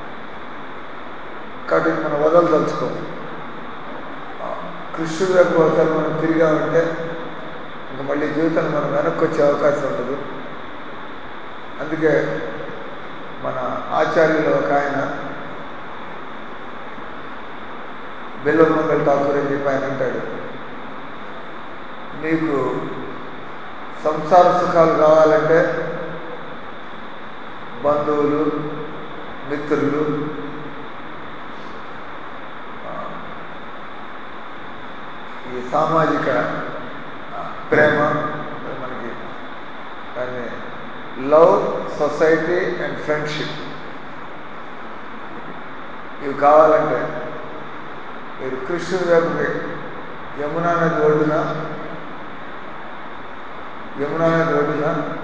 కాబట్టి మనం వదలదలుచుకో కృష్ణుడి వైపు ఒకసారి మనం తిరిగామంటే ఇంకా మళ్ళీ జీవితంలో మనం వెనక్కి వచ్చే అవకాశం ఉండదు అందుకే మన ఆచార్యులు ఒక ఆయన బెల్లమంగళ ఠాకూర్ అని చెప్పి ఆయన అంటాడు నీకు సంసార సుఖాలు కావాలంటే బంధువులు మిత్రులు ఈ సామాజిక ప్రేమ మనకి దాన్ని లవ్ సొసైటీ అండ్ ఫ్రెండ్షిప్ ఇవి కావాలంటే మీరు కృష్ణుడి వైపుకి యమునా నది ఒడ్డున యమునా నది ఒడ్డున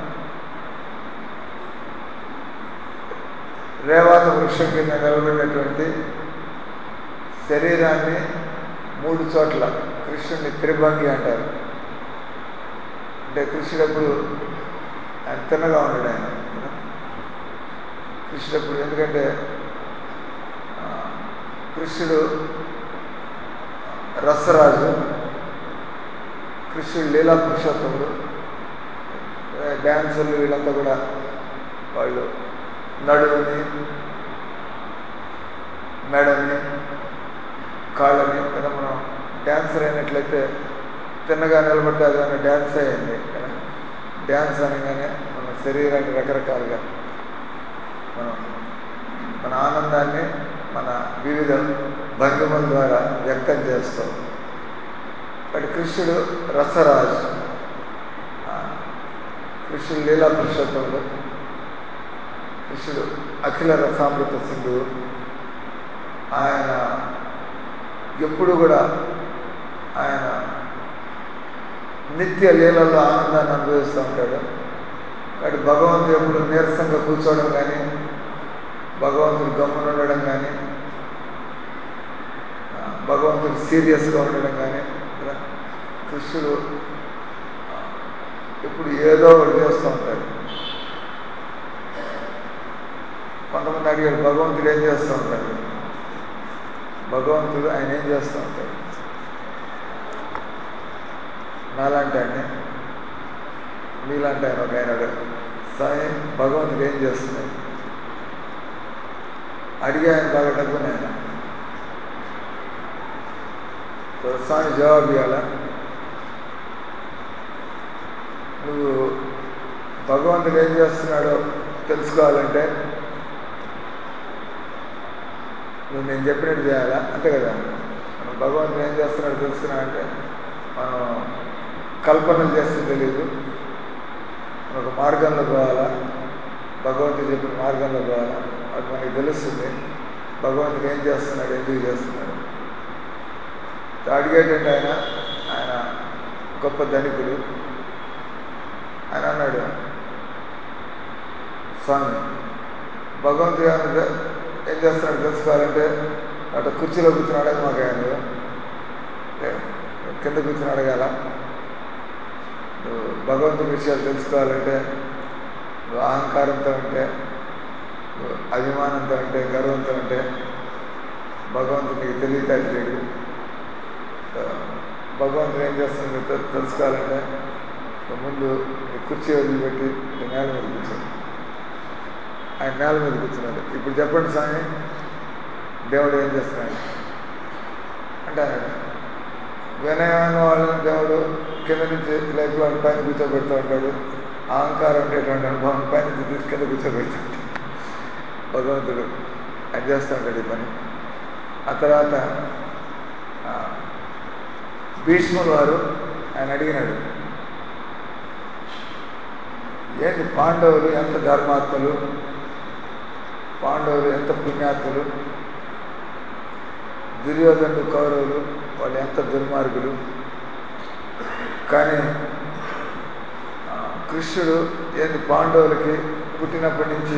రేవాత వృక్షం కింద నిలబడినటువంటి శరీరాన్ని మూడు చోట్ల కృష్ణుడిని త్రిభంగి అంటారు అంటే కృష్ణుడు ఎప్పుడు ఆయన తిన్నగా ఉన్నాడు ఆయన కృష్ణుడు ఎప్పుడు ఎందుకంటే కృష్ణుడు రసరాజు కృష్ణుడు లీలా పురుషోత్తముడు డ్యాన్సర్లు వీళ్ళంతా కూడా వాళ్ళు నడువుని మెడని కాళ్ళని కదా మనం డ్యాన్సర్ అయినట్లయితే తిన్నగా నిలబడితే అది డ్యాన్స్ అయ్యింది కదా డ్యాన్స్ అనగానే మన శరీరాన్ని రకరకాలుగా మనం మన ఆనందాన్ని మన వివిధ భంగిమల ద్వారా వ్యక్తం చేస్తాం బట్ కృష్ణుడు రసరాజు కృష్ణుడు లీలా పురుషోత్తముడు కృష్ణుడు అఖిల రసామృత సింధువు ఆయన ఎప్పుడు కూడా ఆయన నిత్య లీలలో ఆనందాన్ని అనుభవిస్తూ ఉంటాడు కాబట్టి భగవంతుడు ఎప్పుడు నీరసంగా కూర్చోవడం కానీ భగవంతుడు గమ్మున ఉండడం కానీ భగవంతుడు సీరియస్గా ఉండడం కానీ కృష్ణుడు ఇప్పుడు ఏదో ఒకటి చేస్తూ ఉంటాడు కొంతమంది అడిగాడు భగవంతుడు ఏం చేస్తూ ఉంటాడు భగవంతుడు ఆయన ఏం చేస్తూ ఉంటాడు నాలాంటి ఆయన మీలాంటి ఆయన ఒక ఆయన స్వామి భగవంతుడు ఏం చేస్తున్నాడు అడిగే ఆయన బాగా డబ్బుని ఆయన స్వామి జవాబు ఇవ్వాలా నువ్వు భగవంతుడు ఏం చేస్తున్నాడో తెలుసుకోవాలంటే నువ్వు నేను చెప్పినట్టు చేయాలా అంతే కదా మనం భగవంతుడు ఏం చేస్తున్నాడు తెలుసుకున్నా అంటే మనం కల్పనలు చేస్తే తెలియదు మనం ఒక మార్గంలో పోవాలా భగవంతుడు చెప్పిన మార్గంలో పోవాలా అది మనకి తెలుస్తుంది భగవంతుడు ఏం చేస్తున్నాడు ఎందుకు చేస్తున్నాడు అడిగేటంటే ఆయన ఆయన గొప్ప ధనికుడు ఆయన అన్నాడు స్వామి భగవంతుడు ఏమన్నా ఏం చేస్తున్నాడు తెలుసుకోవాలంటే అటు కుర్చీలో కూర్చొని అడగ మాకు ఆయన కింద కూర్చొని అడగాల నువ్వు భగవంతుడి విషయాలు తెలుసుకోవాలంటే నువ్వు అహంకారంతో ఉంటే నువ్వు అభిమానంతో ఉంటే గర్వంతో ఉంటే భగవంతుడికి తెలియటట్లేడు భగవంతుడు ఏం చేస్తున్నాడు తెలుసుకోవాలంటే ముందు నీ కుర్చీ వదిలిపెట్టి నేల మీద కూర్చోండి ఆయన నేల మీద కూర్చున్నాడు ఇప్పుడు చెప్పండి స్వామి దేవుడు ఏం చేస్తున్నాడు అంటే ఆయన వినయమైన వాళ్ళని దేవుడు కింద నుంచి లేపి వాడి పైన కూర్చోబెడుతూ ఉంటాడు అహంకారం ఉండేటువంటి అనుభవం పైన నుంచి తీసి కింద కూర్చోబెడుతుంటాడు భగవంతుడు ఆయన చేస్తూ ఉంటాడు ఈ పని ఆ తర్వాత భీష్ముల వారు ఆయన అడిగినాడు ఏంటి పాండవులు ఎంత ధర్మాత్ములు పాండవులు ఎంత పుణ్యాత్ములు దుర్యోధనుడు కౌరవులు వాళ్ళు ఎంత దుర్మార్గులు కానీ కృష్ణుడు ఏంది పాండవులకి పుట్టినప్పటి నుంచి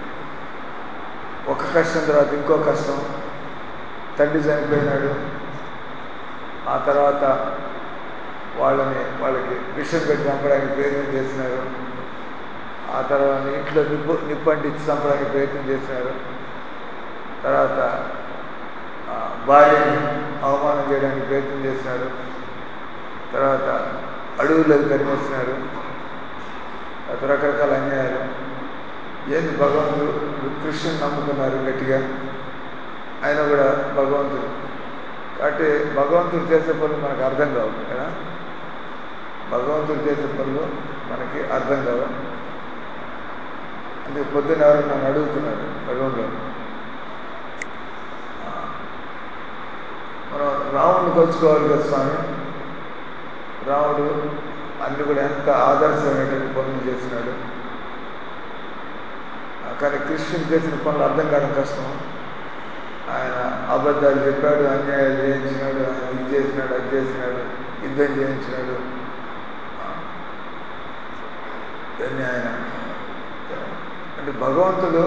ఒక కష్టం తర్వాత ఇంకో కష్టం తండ్రి చనిపోయినాడు ఆ తర్వాత వాళ్ళని వాళ్ళకి విషం పెట్టి చంపడానికి ప్రయత్నం చేసినారు ఆ తర్వాత ఇంట్లో నిప్పు నిప్పంటించి చంపడానికి ప్రయత్నం చేసినారు తర్వాత భార్యని అవమానం చేయడానికి ప్రయత్నం చేసినారు తర్వాత అడవులకు తరిమేసినారు తర్వాత రకరకాల అన్యాయాలు ఏంది భగవంతుడు కృష్ణుని నమ్ముకున్నారు గట్టిగా ఆయన కూడా భగవంతుడు కాబట్టి భగవంతుడు చేసే పనులు మనకు అర్థం కావు కదా భగవంతుడు చేసే పనులు మనకి అర్థం కావు అంటే పొద్దున్న ఎవరు నన్ను అడుగుతున్నారు రూమ్లో మనం రాముడిని కొలుచుకోవాలి కదా స్వామి రాముడు అన్ని కూడా ఎంత ఆదర్శమైనటువంటి పనులు చేసినాడు కానీ కృష్ణుడు చేసిన పనులు అర్థం కావడం కష్టం ఆయన అబద్ధాలు చెప్పాడు అన్యాయాలు చేయించినాడు ఆయన ఇది చేసినాడు అది చేసినాడు యుద్ధం చేయించినాడు ఇవన్నీ ఆయన అంటే భగవంతుడు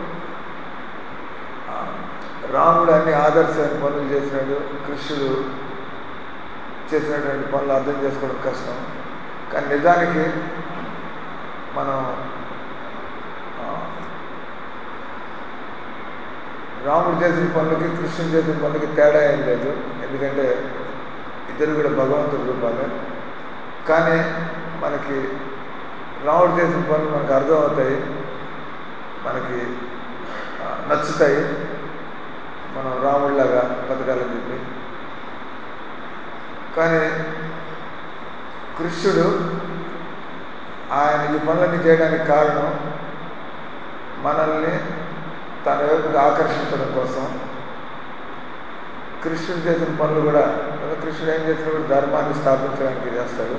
రాముడు అన్ని ఆదర్శమైన పనులు చేసినాడు కృష్ణుడు చేసినటువంటి పనులు అర్థం చేసుకోవడం కష్టం కానీ నిజానికి మనం రాముడు చేసిన పనులకి కృష్ణుడు చేసిన పనులకి తేడా ఏం లేదు ఎందుకంటే ఇద్దరు కూడా భగవంతుడి రూపాలే కానీ మనకి రాముడు చేసిన పనులు మనకు అర్థమవుతాయి మనకి నచ్చుతాయి మనం రాముడిలాగా బతకాలని చెప్పి కానీ కృష్ణుడు ఆయన ఈ పనులన్నీ చేయడానికి కారణం మనల్ని తన వైపుకి ఆకర్షించడం కోసం కృష్ణుడు చేసిన పనులు కూడా కృష్ణుడు ఏం చేసినప్పుడు ధర్మాన్ని స్థాపించడానికి చేస్తాడు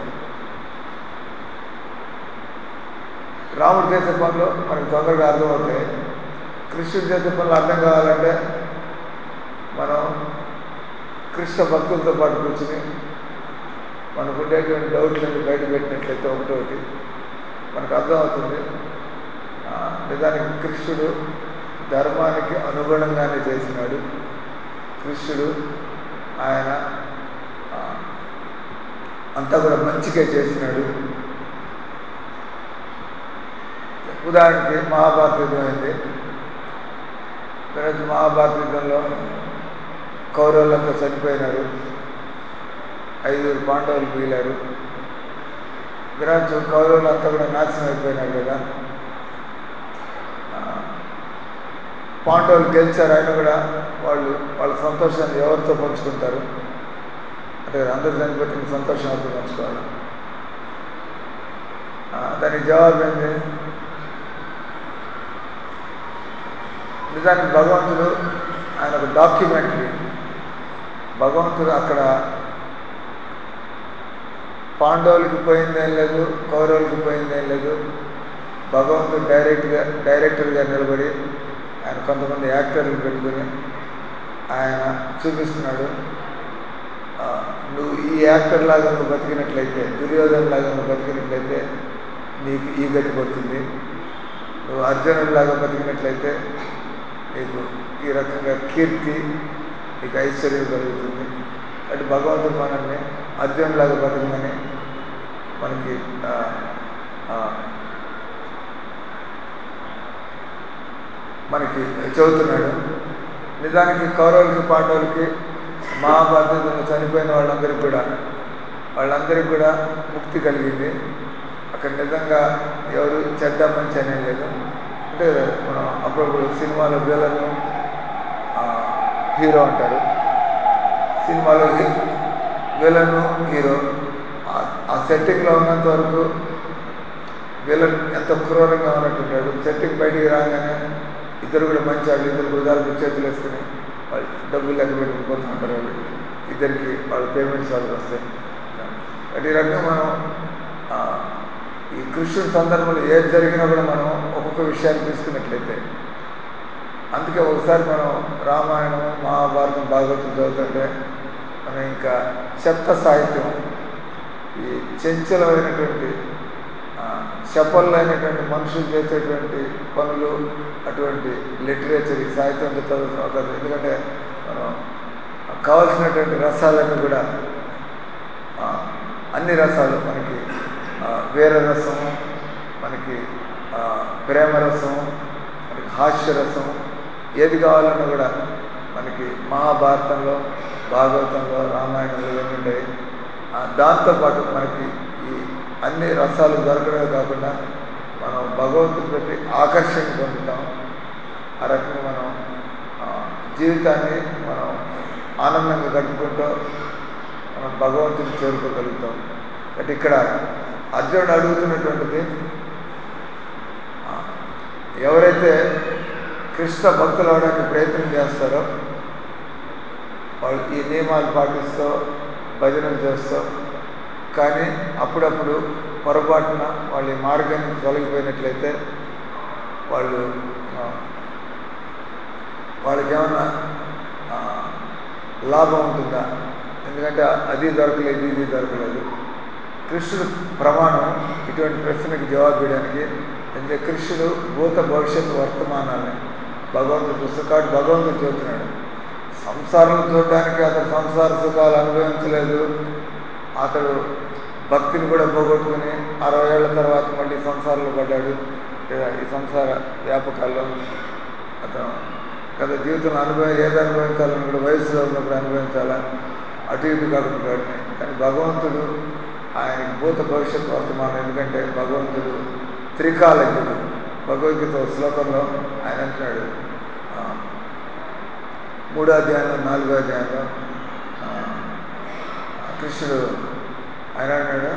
రాముడు చేసే పనులు మనకు తొందరగా అర్థమవుతాయి కృష్ణుడు చేసే పనులు అర్థం కావాలంటే మనం కృష్ణ భక్తులతో పాటు కూర్చుని మనకు ఉండేటువంటి డౌట్లన్నీ బయట పెట్టినట్లయితే ఒకటోటి మనకు అర్థమవుతుంది నిజానికి కృష్ణుడు ధర్మానికి అనుగుణంగానే చేసినాడు కృష్ణుడు ఆయన అంతా కూడా మంచిగా చేసినాడు ఉదాహరణకి మహాభారత యుద్ధం అయింది తర్వాత మహాభారత యుద్ధంలో కౌరవులంతా చనిపోయినారు ఐదుగురు పాండవులు మిగిలారు విరాట్ కౌరవులు అంతా కూడా నాశనం అయిపోయినారు కదా పాండవులు గెలిచారు ఆయన కూడా వాళ్ళు వాళ్ళ సంతోషాన్ని ఎవరితో పంచుకుంటారు అంటే అందరూ చనిపోతే సంతోషం ఎవరితో పంచుకోవాలి దానికి జవాబు ఏంటి నిజానికి భగవంతుడు ఆయన ఒక డాక్యుమెంటరీ భగవంతుడు అక్కడ పాండవులకి పోయిందేం లేదు కౌరవులకి పోయిందేం లేదు భగవంతుడు డైరెక్ట్గా డైరెక్టర్గా నిలబడి ఆయన కొంతమంది యాక్టర్లు పెట్టుకుని ఆయన చూపిస్తున్నాడు ఆ, నువ్వు ఈ యాక్టర్ లాగా నువ్వు బతికినట్లయితే దుర్యోధన లాగా నువ్వు బతికినట్లయితే నీకు ఈ గతి పడుతుంది నువ్వు అర్జునుడి లాగా బతికినట్లయితే నీకు ఈ రకంగా కీర్తి నీకు ఐశ్వర్యం కలుగుతుంది అంటే భగవంతుడు మనల్ని అర్జునుడిలాగా బతకమని మనకి ఆ, ఆ, మనకి చెబుతున్నాడు నిజానికి కౌరవులకి పాండవులకి మహాభారతంలో చనిపోయిన వాళ్ళందరికీ కూడా వాళ్ళందరికీ కూడా ముక్తి కలిగింది అక్కడ నిజంగా ఎవరు చెడ్డ మంచి అనేది లేదు అంటే మనం అప్పుడప్పుడు సినిమాలో విలను హీరో అంటారు సినిమాలో విలను హీరో ఆ- ఆ సెట్టింగ్లో ఉన్నంత వరకు విలన్ ఎంత క్రూరంగా ఉన్నట్టుంటాడు సెట్టింగ్ బయటికి రాగానే ఇద్దరు కూడా మంచి వాళ్ళు ఇద్దరు భుజాలకు చేతులు వేసుకుని వాళ్ళు డబ్బులు లెక్క పెట్టుకుని పోతుంటారు వాళ్ళు ఇద్దరికి వాళ్ళ పేమెంట్స్ వాళ్ళకి వస్తాయి అంటే ఈ రకంగా మనం ఆ, ఈ కృష్ణుడి సందర్భంలో ఏది జరిగినా కూడా మనం ఒక్కొక్క విషయాన్ని తీసుకున్నట్లయితే అందుకే ఒకసారి మనం రామాయణం మహాభారతం భాగవతం చదువుతుంటే మనం ఇంకా చెత్త సాహిత్యం ఈ చంచలమైనటువంటి ఆ, చపలైనటువంటి మనుషులు చేసేటువంటి పనులు అటువంటి లిటరేచర్ ఈ సాహిత్యంతో చదువుతాం అవకాశం ఎందుకంటే మనం కావలసినటువంటి రసాలన్నీ కూడా ఆ, అన్ని రసాలు మనకి ఆ, వీర రసం మనకి ఆ, ప్రేమ రసం మనకి హాస్య రసం ఏది కావాలన్నా కూడా మనకి మహాభారతంలో భాగవతంలో రామాయణంలో ఇవన్నీ ఉంటాయి ఆ, దాంతోపాటు మనకి ఈ అన్ని రసాలు దొరకడమే కాకుండా మనం భగవంతుడి ప్రతి ఆకర్షణ పొందుతాం ఆ రకంగా మనం ఆ, జీవితాన్ని మనం ఆనందంగా గడుపుకుంటూ మనం భగవంతుని చేరుకోగలుగుతాం అంటే ఇక్కడ అర్జునుడు అడుగుతున్నటువంటిది ఆ, ఎవరైతే కృష్ణ భక్తులు అవడానికి ప్రయత్నం చేస్తారో వాళ్ళు ఈ నియమాలు పాటిస్తూ భజనలు చేస్తూ కానీ అప్పుడప్పుడు పొరపాటున వాళ్ళ ఈ మార్గాన్ని తొలగిపోయినట్లయితే వాళ్ళు ఆ, వాళ్ళకి ఏమన్నా ఆ, లాభం ఉంటుందా ఎందుకంటే అది దొరకలేదు ఇది దొరకలేదు కృష్ణుడు ప్రమాణం ఇటువంటి ప్రశ్నకి జవాబు ఇవ్వడానికి ఎందుకంటే కృష్ణుడు భూత భవిష్యత్తు వర్తమానాన్ని భగవంతుడు చూస్తాడు కాబట్టి భగవంతుడు చూస్తున్నాడు సంసారం చూడడానికి అతడు సంసార సుఖాలు అనుభవించలేదు అతడు భక్తిని కూడా పోగొట్టుకుని అరవై ఏళ్ల తర్వాత మళ్ళీ సంసారంలో పడ్డాడు లేదా ఈ సంసార వ్యాపకాల్లో అతను గత జీవితంలో అనుభవం ఏది అనుభవించాలని కూడా వయసులో ఉన్నప్పుడు అనుభవించాలా అటు ఇటు కాకుండా కానీ భగవంతుడు ఆయనకి భూత భవిష్యత్ వర్తమానం ఎందుకంటే భగవంతుడు త్రికాలజ్ఞుడు భగవద్గీత ఒక శ్లోకంలో ఆయన అంటున్నాడు ఆ, మూడో అధ్యాయంలో నాలుగో అధ్యాయంలో ఆ, కృష్ణుడు ఆయన అన్నాడు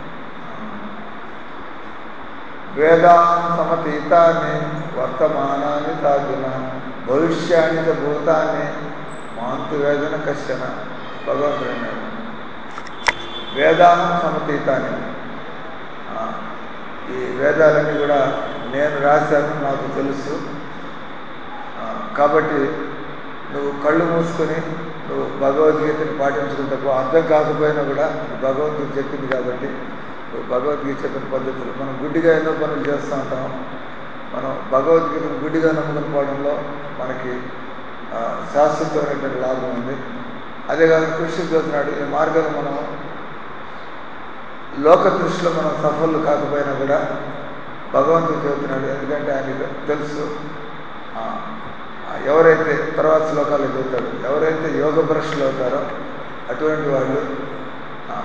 వేదాం సమతీతాన్ని వర్తమానాన్ని తాజున భవిష్యాన్ని చ భూతాన్ని మాంతు వేదన కశ్చన భగవంతుడు అన్నాడు వేదాహం సమతీతాన్ని ఆ, ఈ వేదాలన్నీ కూడా నేను రాశాను నాకు తెలుసు ఆ, కాబట్టి నువ్వు కళ్ళు మూసుకొని నువ్వు భగవద్గీతని పాటించుకుంటకు అర్థం కాకపోయినా కూడా ఇది భగవద్గీత చెప్పింది కాబట్టి నువ్వు భగవద్గీత చెప్పిన పద్ధతులు మనం గుడ్డిగా ఎన్నో పనులు చేస్తూ ఉంటాం మనం భగవద్గీతను గుడ్డిగా నమ్ముకుని పోవడంలో మనకి ఆ, శాశ్వతమైనటువంటి లాభం ఉంది అదే కాదు కృషి చూస్తున్నాడు ఈ మార్గంలో మనం లోక దృష్టిలో మనం సఫలు కాకపోయినా కూడా భగవంతుడు చెబుతున్నాడు ఎందుకంటే ఆయనకి తెలుసు ఆ, ఆ, ఎవరైతే తర్వాత శ్లోకాలు చెబుతాడు ఎవరైతే యోగ భ్రష్టులు అవుతారో అటువంటి వాళ్ళు ఆ,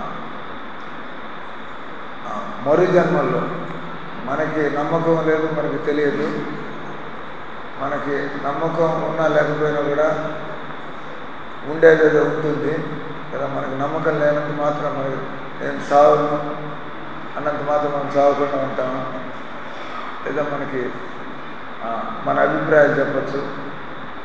ఆ, మరు జన్మల్లో మనకి నమ్మకం లేదు మనకి తెలియదు మనకి నమ్మకం ఉన్నా లేకపోయినా కూడా ఉండేదేదో ఉంటుంది కదా మనకి నమ్మకం లేనంత మాత్రం మనకి నేను సావును అన్నంత మాత్రం మనం సావకుండా ఉంటాం లేదా మనకి ఆ, మన అభిప్రాయాలు చెప్పచ్చు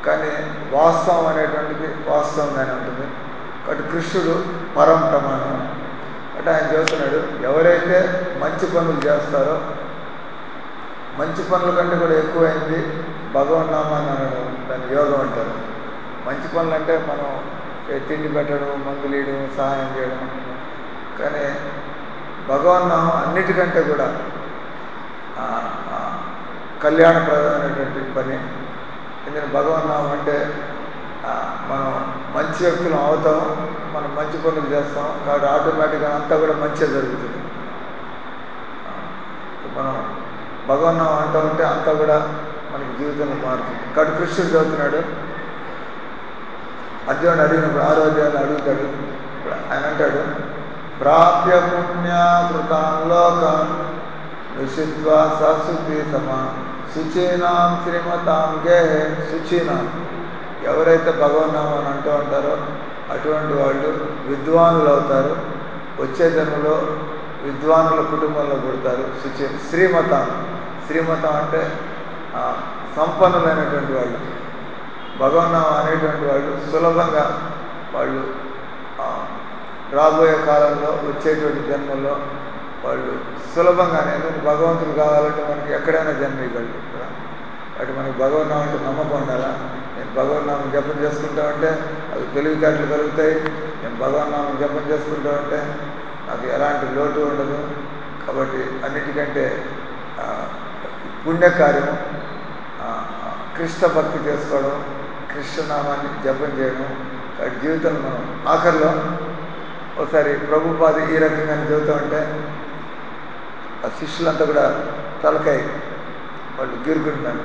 కానీ వాస్తవం అనేటువంటిది వాస్తవంగానే ఉంటుంది కాబట్టి కృష్ణుడు పరం ప్రమాణం అంటే ఆయన చేస్తున్నాడు ఎవరైతే మంచి పనులు చేస్తారో మంచి పనుల కంటే కూడా ఎక్కువైంది భగవన్నామాన్ని అనడం దాన్ని యోగం అంటారు మంచి పనులు అంటే మనం ఏ తిండి పెట్టడం మందులు వేయడం సహాయం చేయడం కానీ భగవన్నామం అన్నిటికంటే కూడా ఆ, ఆ, కళ్యాణప్రదమైనటువంటి పని ఎందుకంటే భగవన్నామం అంటే ఆ, మనం మంచి వ్యక్తులు అవుతాం మనం మంచి పనులు చేస్తాం కాబట్టి ఆటోమేటిక్గా అంతా కూడా మంచిగా జరుగుతుంది ఆ, మనం భగవన్నామం అంటూ ఉంటే అంతా కూడా మనకి జీవితంలో మారుతుంది కాబట్టి కృష్ణుడు చదువుతున్నాడు అర్జునుడు అడిగినప్పుడు ఆరోగ్యాలు అడుగుతాడు ఇప్పుడు ఆయన అంటాడు ప్రాప్య పుణ్యాకృతాం లోకాన్ నిషిత్వా సశుద్ధి సమా శుచీనాం శ్రీమతాం గేహే శుచీనాం ఎవరైతే భగవన్నామని అంటూ ఉంటారో అటువంటి వాళ్ళు విద్వానులు అవుతారు వచ్చే జన్మలో విద్వానుల కుటుంబంలో పుడతారు శుచి శ్రీమతం శ్రీమతం అంటే ఆ, సంపన్నులైనటువంటి వాళ్ళు భగవన్నామం అనేటువంటి వాళ్ళు సులభంగా వాళ్ళు ఆ, రాబోయే కాలంలో వచ్చేటువంటి జన్మల్లో వాళ్ళు సులభంగానే ఎందుకంటే భగవంతుడు కావాలంటే మనకి ఎక్కడైనా జన్మ ఇవ్వగలడు కదా అటు మనకి భగవన్నామం అంటే నమ్మకం ఉండాలా నేను భగవన్నామం జపం చేసుకుంటా ఉంటే అది తెలివితేటలు కలుగుతాయి నేను భగవన్నామం జపం చేసుకుంటా ఉంటే నాకు ఎలాంటి లోటు ఉండదు కాబట్టి అన్నిటికంటే ఆ, పుణ్యకార్యం ఆ, ఆ, కృష్ణ భక్తి చేసుకోవడం కృష్ణనామాన్ని జపం చేయడం కాబట్టి జీవితంలో మనం ఆఖరిలో ఒకసారి ప్రభుపాద ఈ రకంగా చెబుతూ ఉంటే ఆ శిష్యులంతా కూడా తలకాయ వాళ్ళు గిరుకుంటున్నారు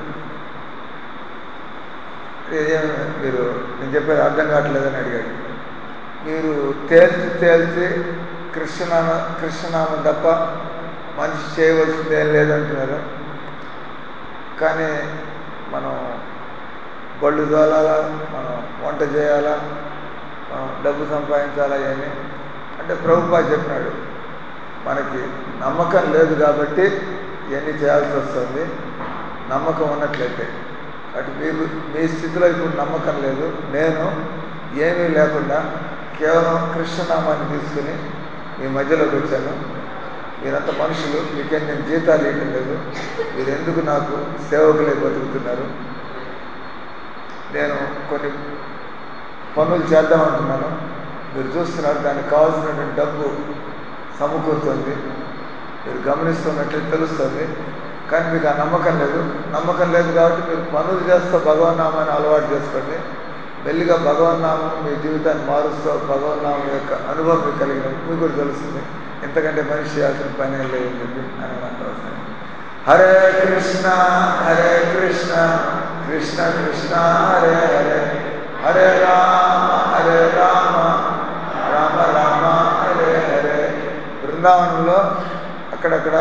ఏం మీరు నేను చెప్పేది అర్థం కావట్లేదని అడిగాడు మీరు తేల్చి తేల్చి కృష్ణనామ కృష్ణనామం తప్ప మనిషి చేయవలసింది ఏం లేదంటున్నారు కానీ మనం బళ్ళు తోలాలా మనం వంట చేయాలా మనం డబ్బు సంపాదించాలా అని అంటే ప్రభుపా చెప్పినాడు మనకి నమ్మకం లేదు కాబట్టి ఇవన్నీ చేయాల్సి వస్తుంది నమ్మకం ఉన్నట్లయితే అటు మీకు మీ స్థితిలో ఇప్పుడు నమ్మకం లేదు నేను ఏమీ లేకుండా కేవలం కృష్ణనామాన్ని తీసుకుని మీ మధ్యలోకి వచ్చాను మీరంతా మనుషులు మీకేం నేను జీతాలు ఇవ్వటం లేదు మీరు ఎందుకు నాకు సేవకులై బతుకుతున్నారు నేను కొన్ని పనులు చేద్దామంటున్నాను మీరు చూస్తున్నారు దానికి కావాల్సినటువంటి డబ్బు సమకూరుతుంది మీరు గమనిస్తున్నట్లు తెలుస్తుంది కానీ మీకు ఆ నమ్మకం లేదు నమ్మకం లేదు కాబట్టి మీరు పనులు చేస్తూ భగవన్నామాన్ని అలవాటు చేసుకోండి మెల్లిగా భగవన్నామం మీ జీవితాన్ని మారుస్తూ భగవన్నామం యొక్క అనుభవం మీకు కలిగినప్పుడు మీకు కూడా తెలుస్తుంది ఎంతకంటే మనిషి చేయాల్సిన పని ఏం లేదని చెప్పి అని అంటారు హరే కృష్ణ హరే కృష్ణ కృష్ణ కృష్ణ హరే హరే హరే రామ హరే రామ రామ రామ హరే హరే బృందావనంలో అక్కడక్కడ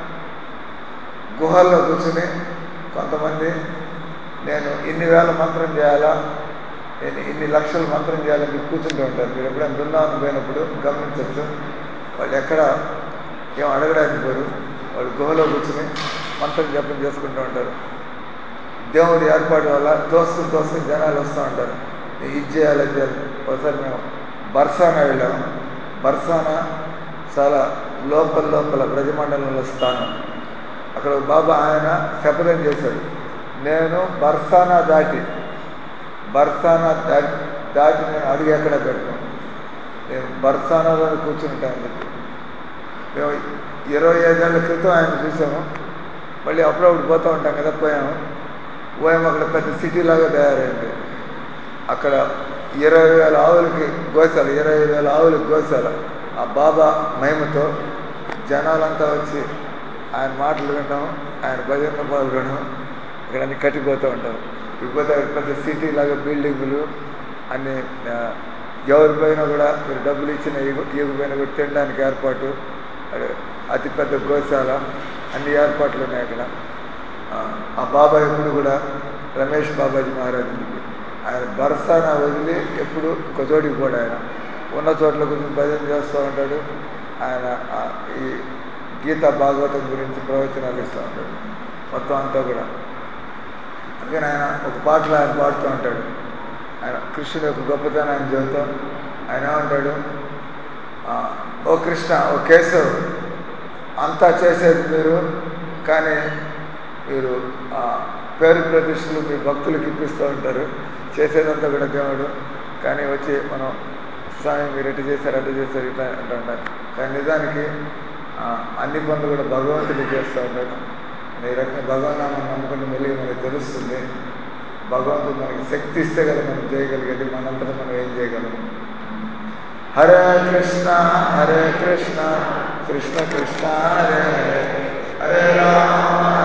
గుహల్లో కూర్చుని కొంతమంది నేను ఇన్ని వేల మంత్రం చేయాలా నేను ఇన్ని లక్షల మంత్రం చేయాలని చెప్పి కూర్చుంటూ ఉంటారు మీరు ఎప్పుడైనా బృందావనం పోయినప్పుడు గమనించవచ్చు వాళ్ళు ఎక్కడ ఏం అడగడానికి పోరు వాళ్ళు గుహలో కూర్చుని మంత్రం జపం చేసుకుంటూ ఉంటారు దేవుడి ఏర్పాటు వల్ల తోసుకుని తోసుకుని జనాలు వస్తూ ఉంటారు ఇది చేయాలి అది చేయాలి ఒకసారి మేము బర్సానా వెళ్ళాము బర్సానా చాలా లోపల లోపల బ్రజమండలంలో స్థానం అక్కడ ఒక బాబా ఆయన శపథం చేశాడు నేను బర్సానా దాటి బర్సానా దాటి దాటి నేను అడుగు ఎక్కడ పెట్టను నేను బర్సానాలో కూర్చుంటాను చెప్పి మేము ఇరవై ఐదేళ్ల క్రితం ఆయన చూసాము మళ్ళీ అప్పుడప్పుడు పోతూ ఉంటాం కదా పోయాము పోయాము అక్కడ పెద్ద సిటీ లాగా తయారైంది అక్కడ ఇరవై వేల ఆవులకి గోశాల ఇరవై వేల ఆవులకి గోశాల ఆ బాబా మహిమతో జనాలంతా వచ్చి ఆయన మాటలు వినడం ఆయన భజనలో పాల్గొనడం ఇక్కడ అన్ని కట్టిపోతూ ఉంటారు ఇకపోతే అక్కడ పెద్ద సిటీ లాగా బిల్డింగులు అన్ని ఆ, ఎవరి పోయినా కూడా మీరు డబ్బులు ఇచ్చిన ఇవ్వకపోయినా కూడా తినడానికి ఏర్పాటు అదే అతి పెద్ద గోశాల అన్ని ఏర్పాట్లు ఉన్నాయి అక్కడ ఆ, ఆ బాబా ఎప్పుడు కూడా రమేష్ బాబాజీ మహారాజ్ ఇంటికి ఆయన బరసాన వదిలి ఎప్పుడు ఒక చోటికి పోడు ఆయన ఉన్న చోట్ల కొంచెం భజన చేస్తూ ఉంటాడు ఆయన ఆ, ఈ గీతా భాగవతం గురించి ప్రవచనాలు ఇస్తూ ఉంటాడు మొత్తం అంతా కూడా అందుకని ఆయన ఒక పాటలో ఆయన పాడుతూ ఉంటాడు ఆయన కృష్ణుడు యొక్క గొప్పతనం ఆయన చెబుతూ ఆయన ఏమంటాడు ఆ, ఓ కృష్ణ ఓ కేశవ్ అంతా చేసేది మీరు కానీ మీరు ఆ, పేరు ప్రతిష్టలు మీ భక్తులకు ఇప్పిస్తూ ఉంటారు చేసేదంతా కూడా దేవుడు కానీ వచ్చి మనం స్వామి మీరు ఎటు చేశారు అటు చేశారు ఇట్లా అంటూ ఉంటారు కానీ నిజానికి ఆ, అన్ని పనులు కూడా భగవంతుడు చేస్తూ ఉంటాడు ఈ రకంగా భగవన్నామని నమ్ముకుంటే మెల్లిగా మనకి తెలుస్తుంది భగవంతుడు మనకి శక్తి ఇస్తే కదా మనం చేయగలిగేది మనంతటా మనం ఏం చేయగలము హరే కృష్ణ హరే కృష్ణ కృష్ణ కృష్ణ హరే హరే హరే రామ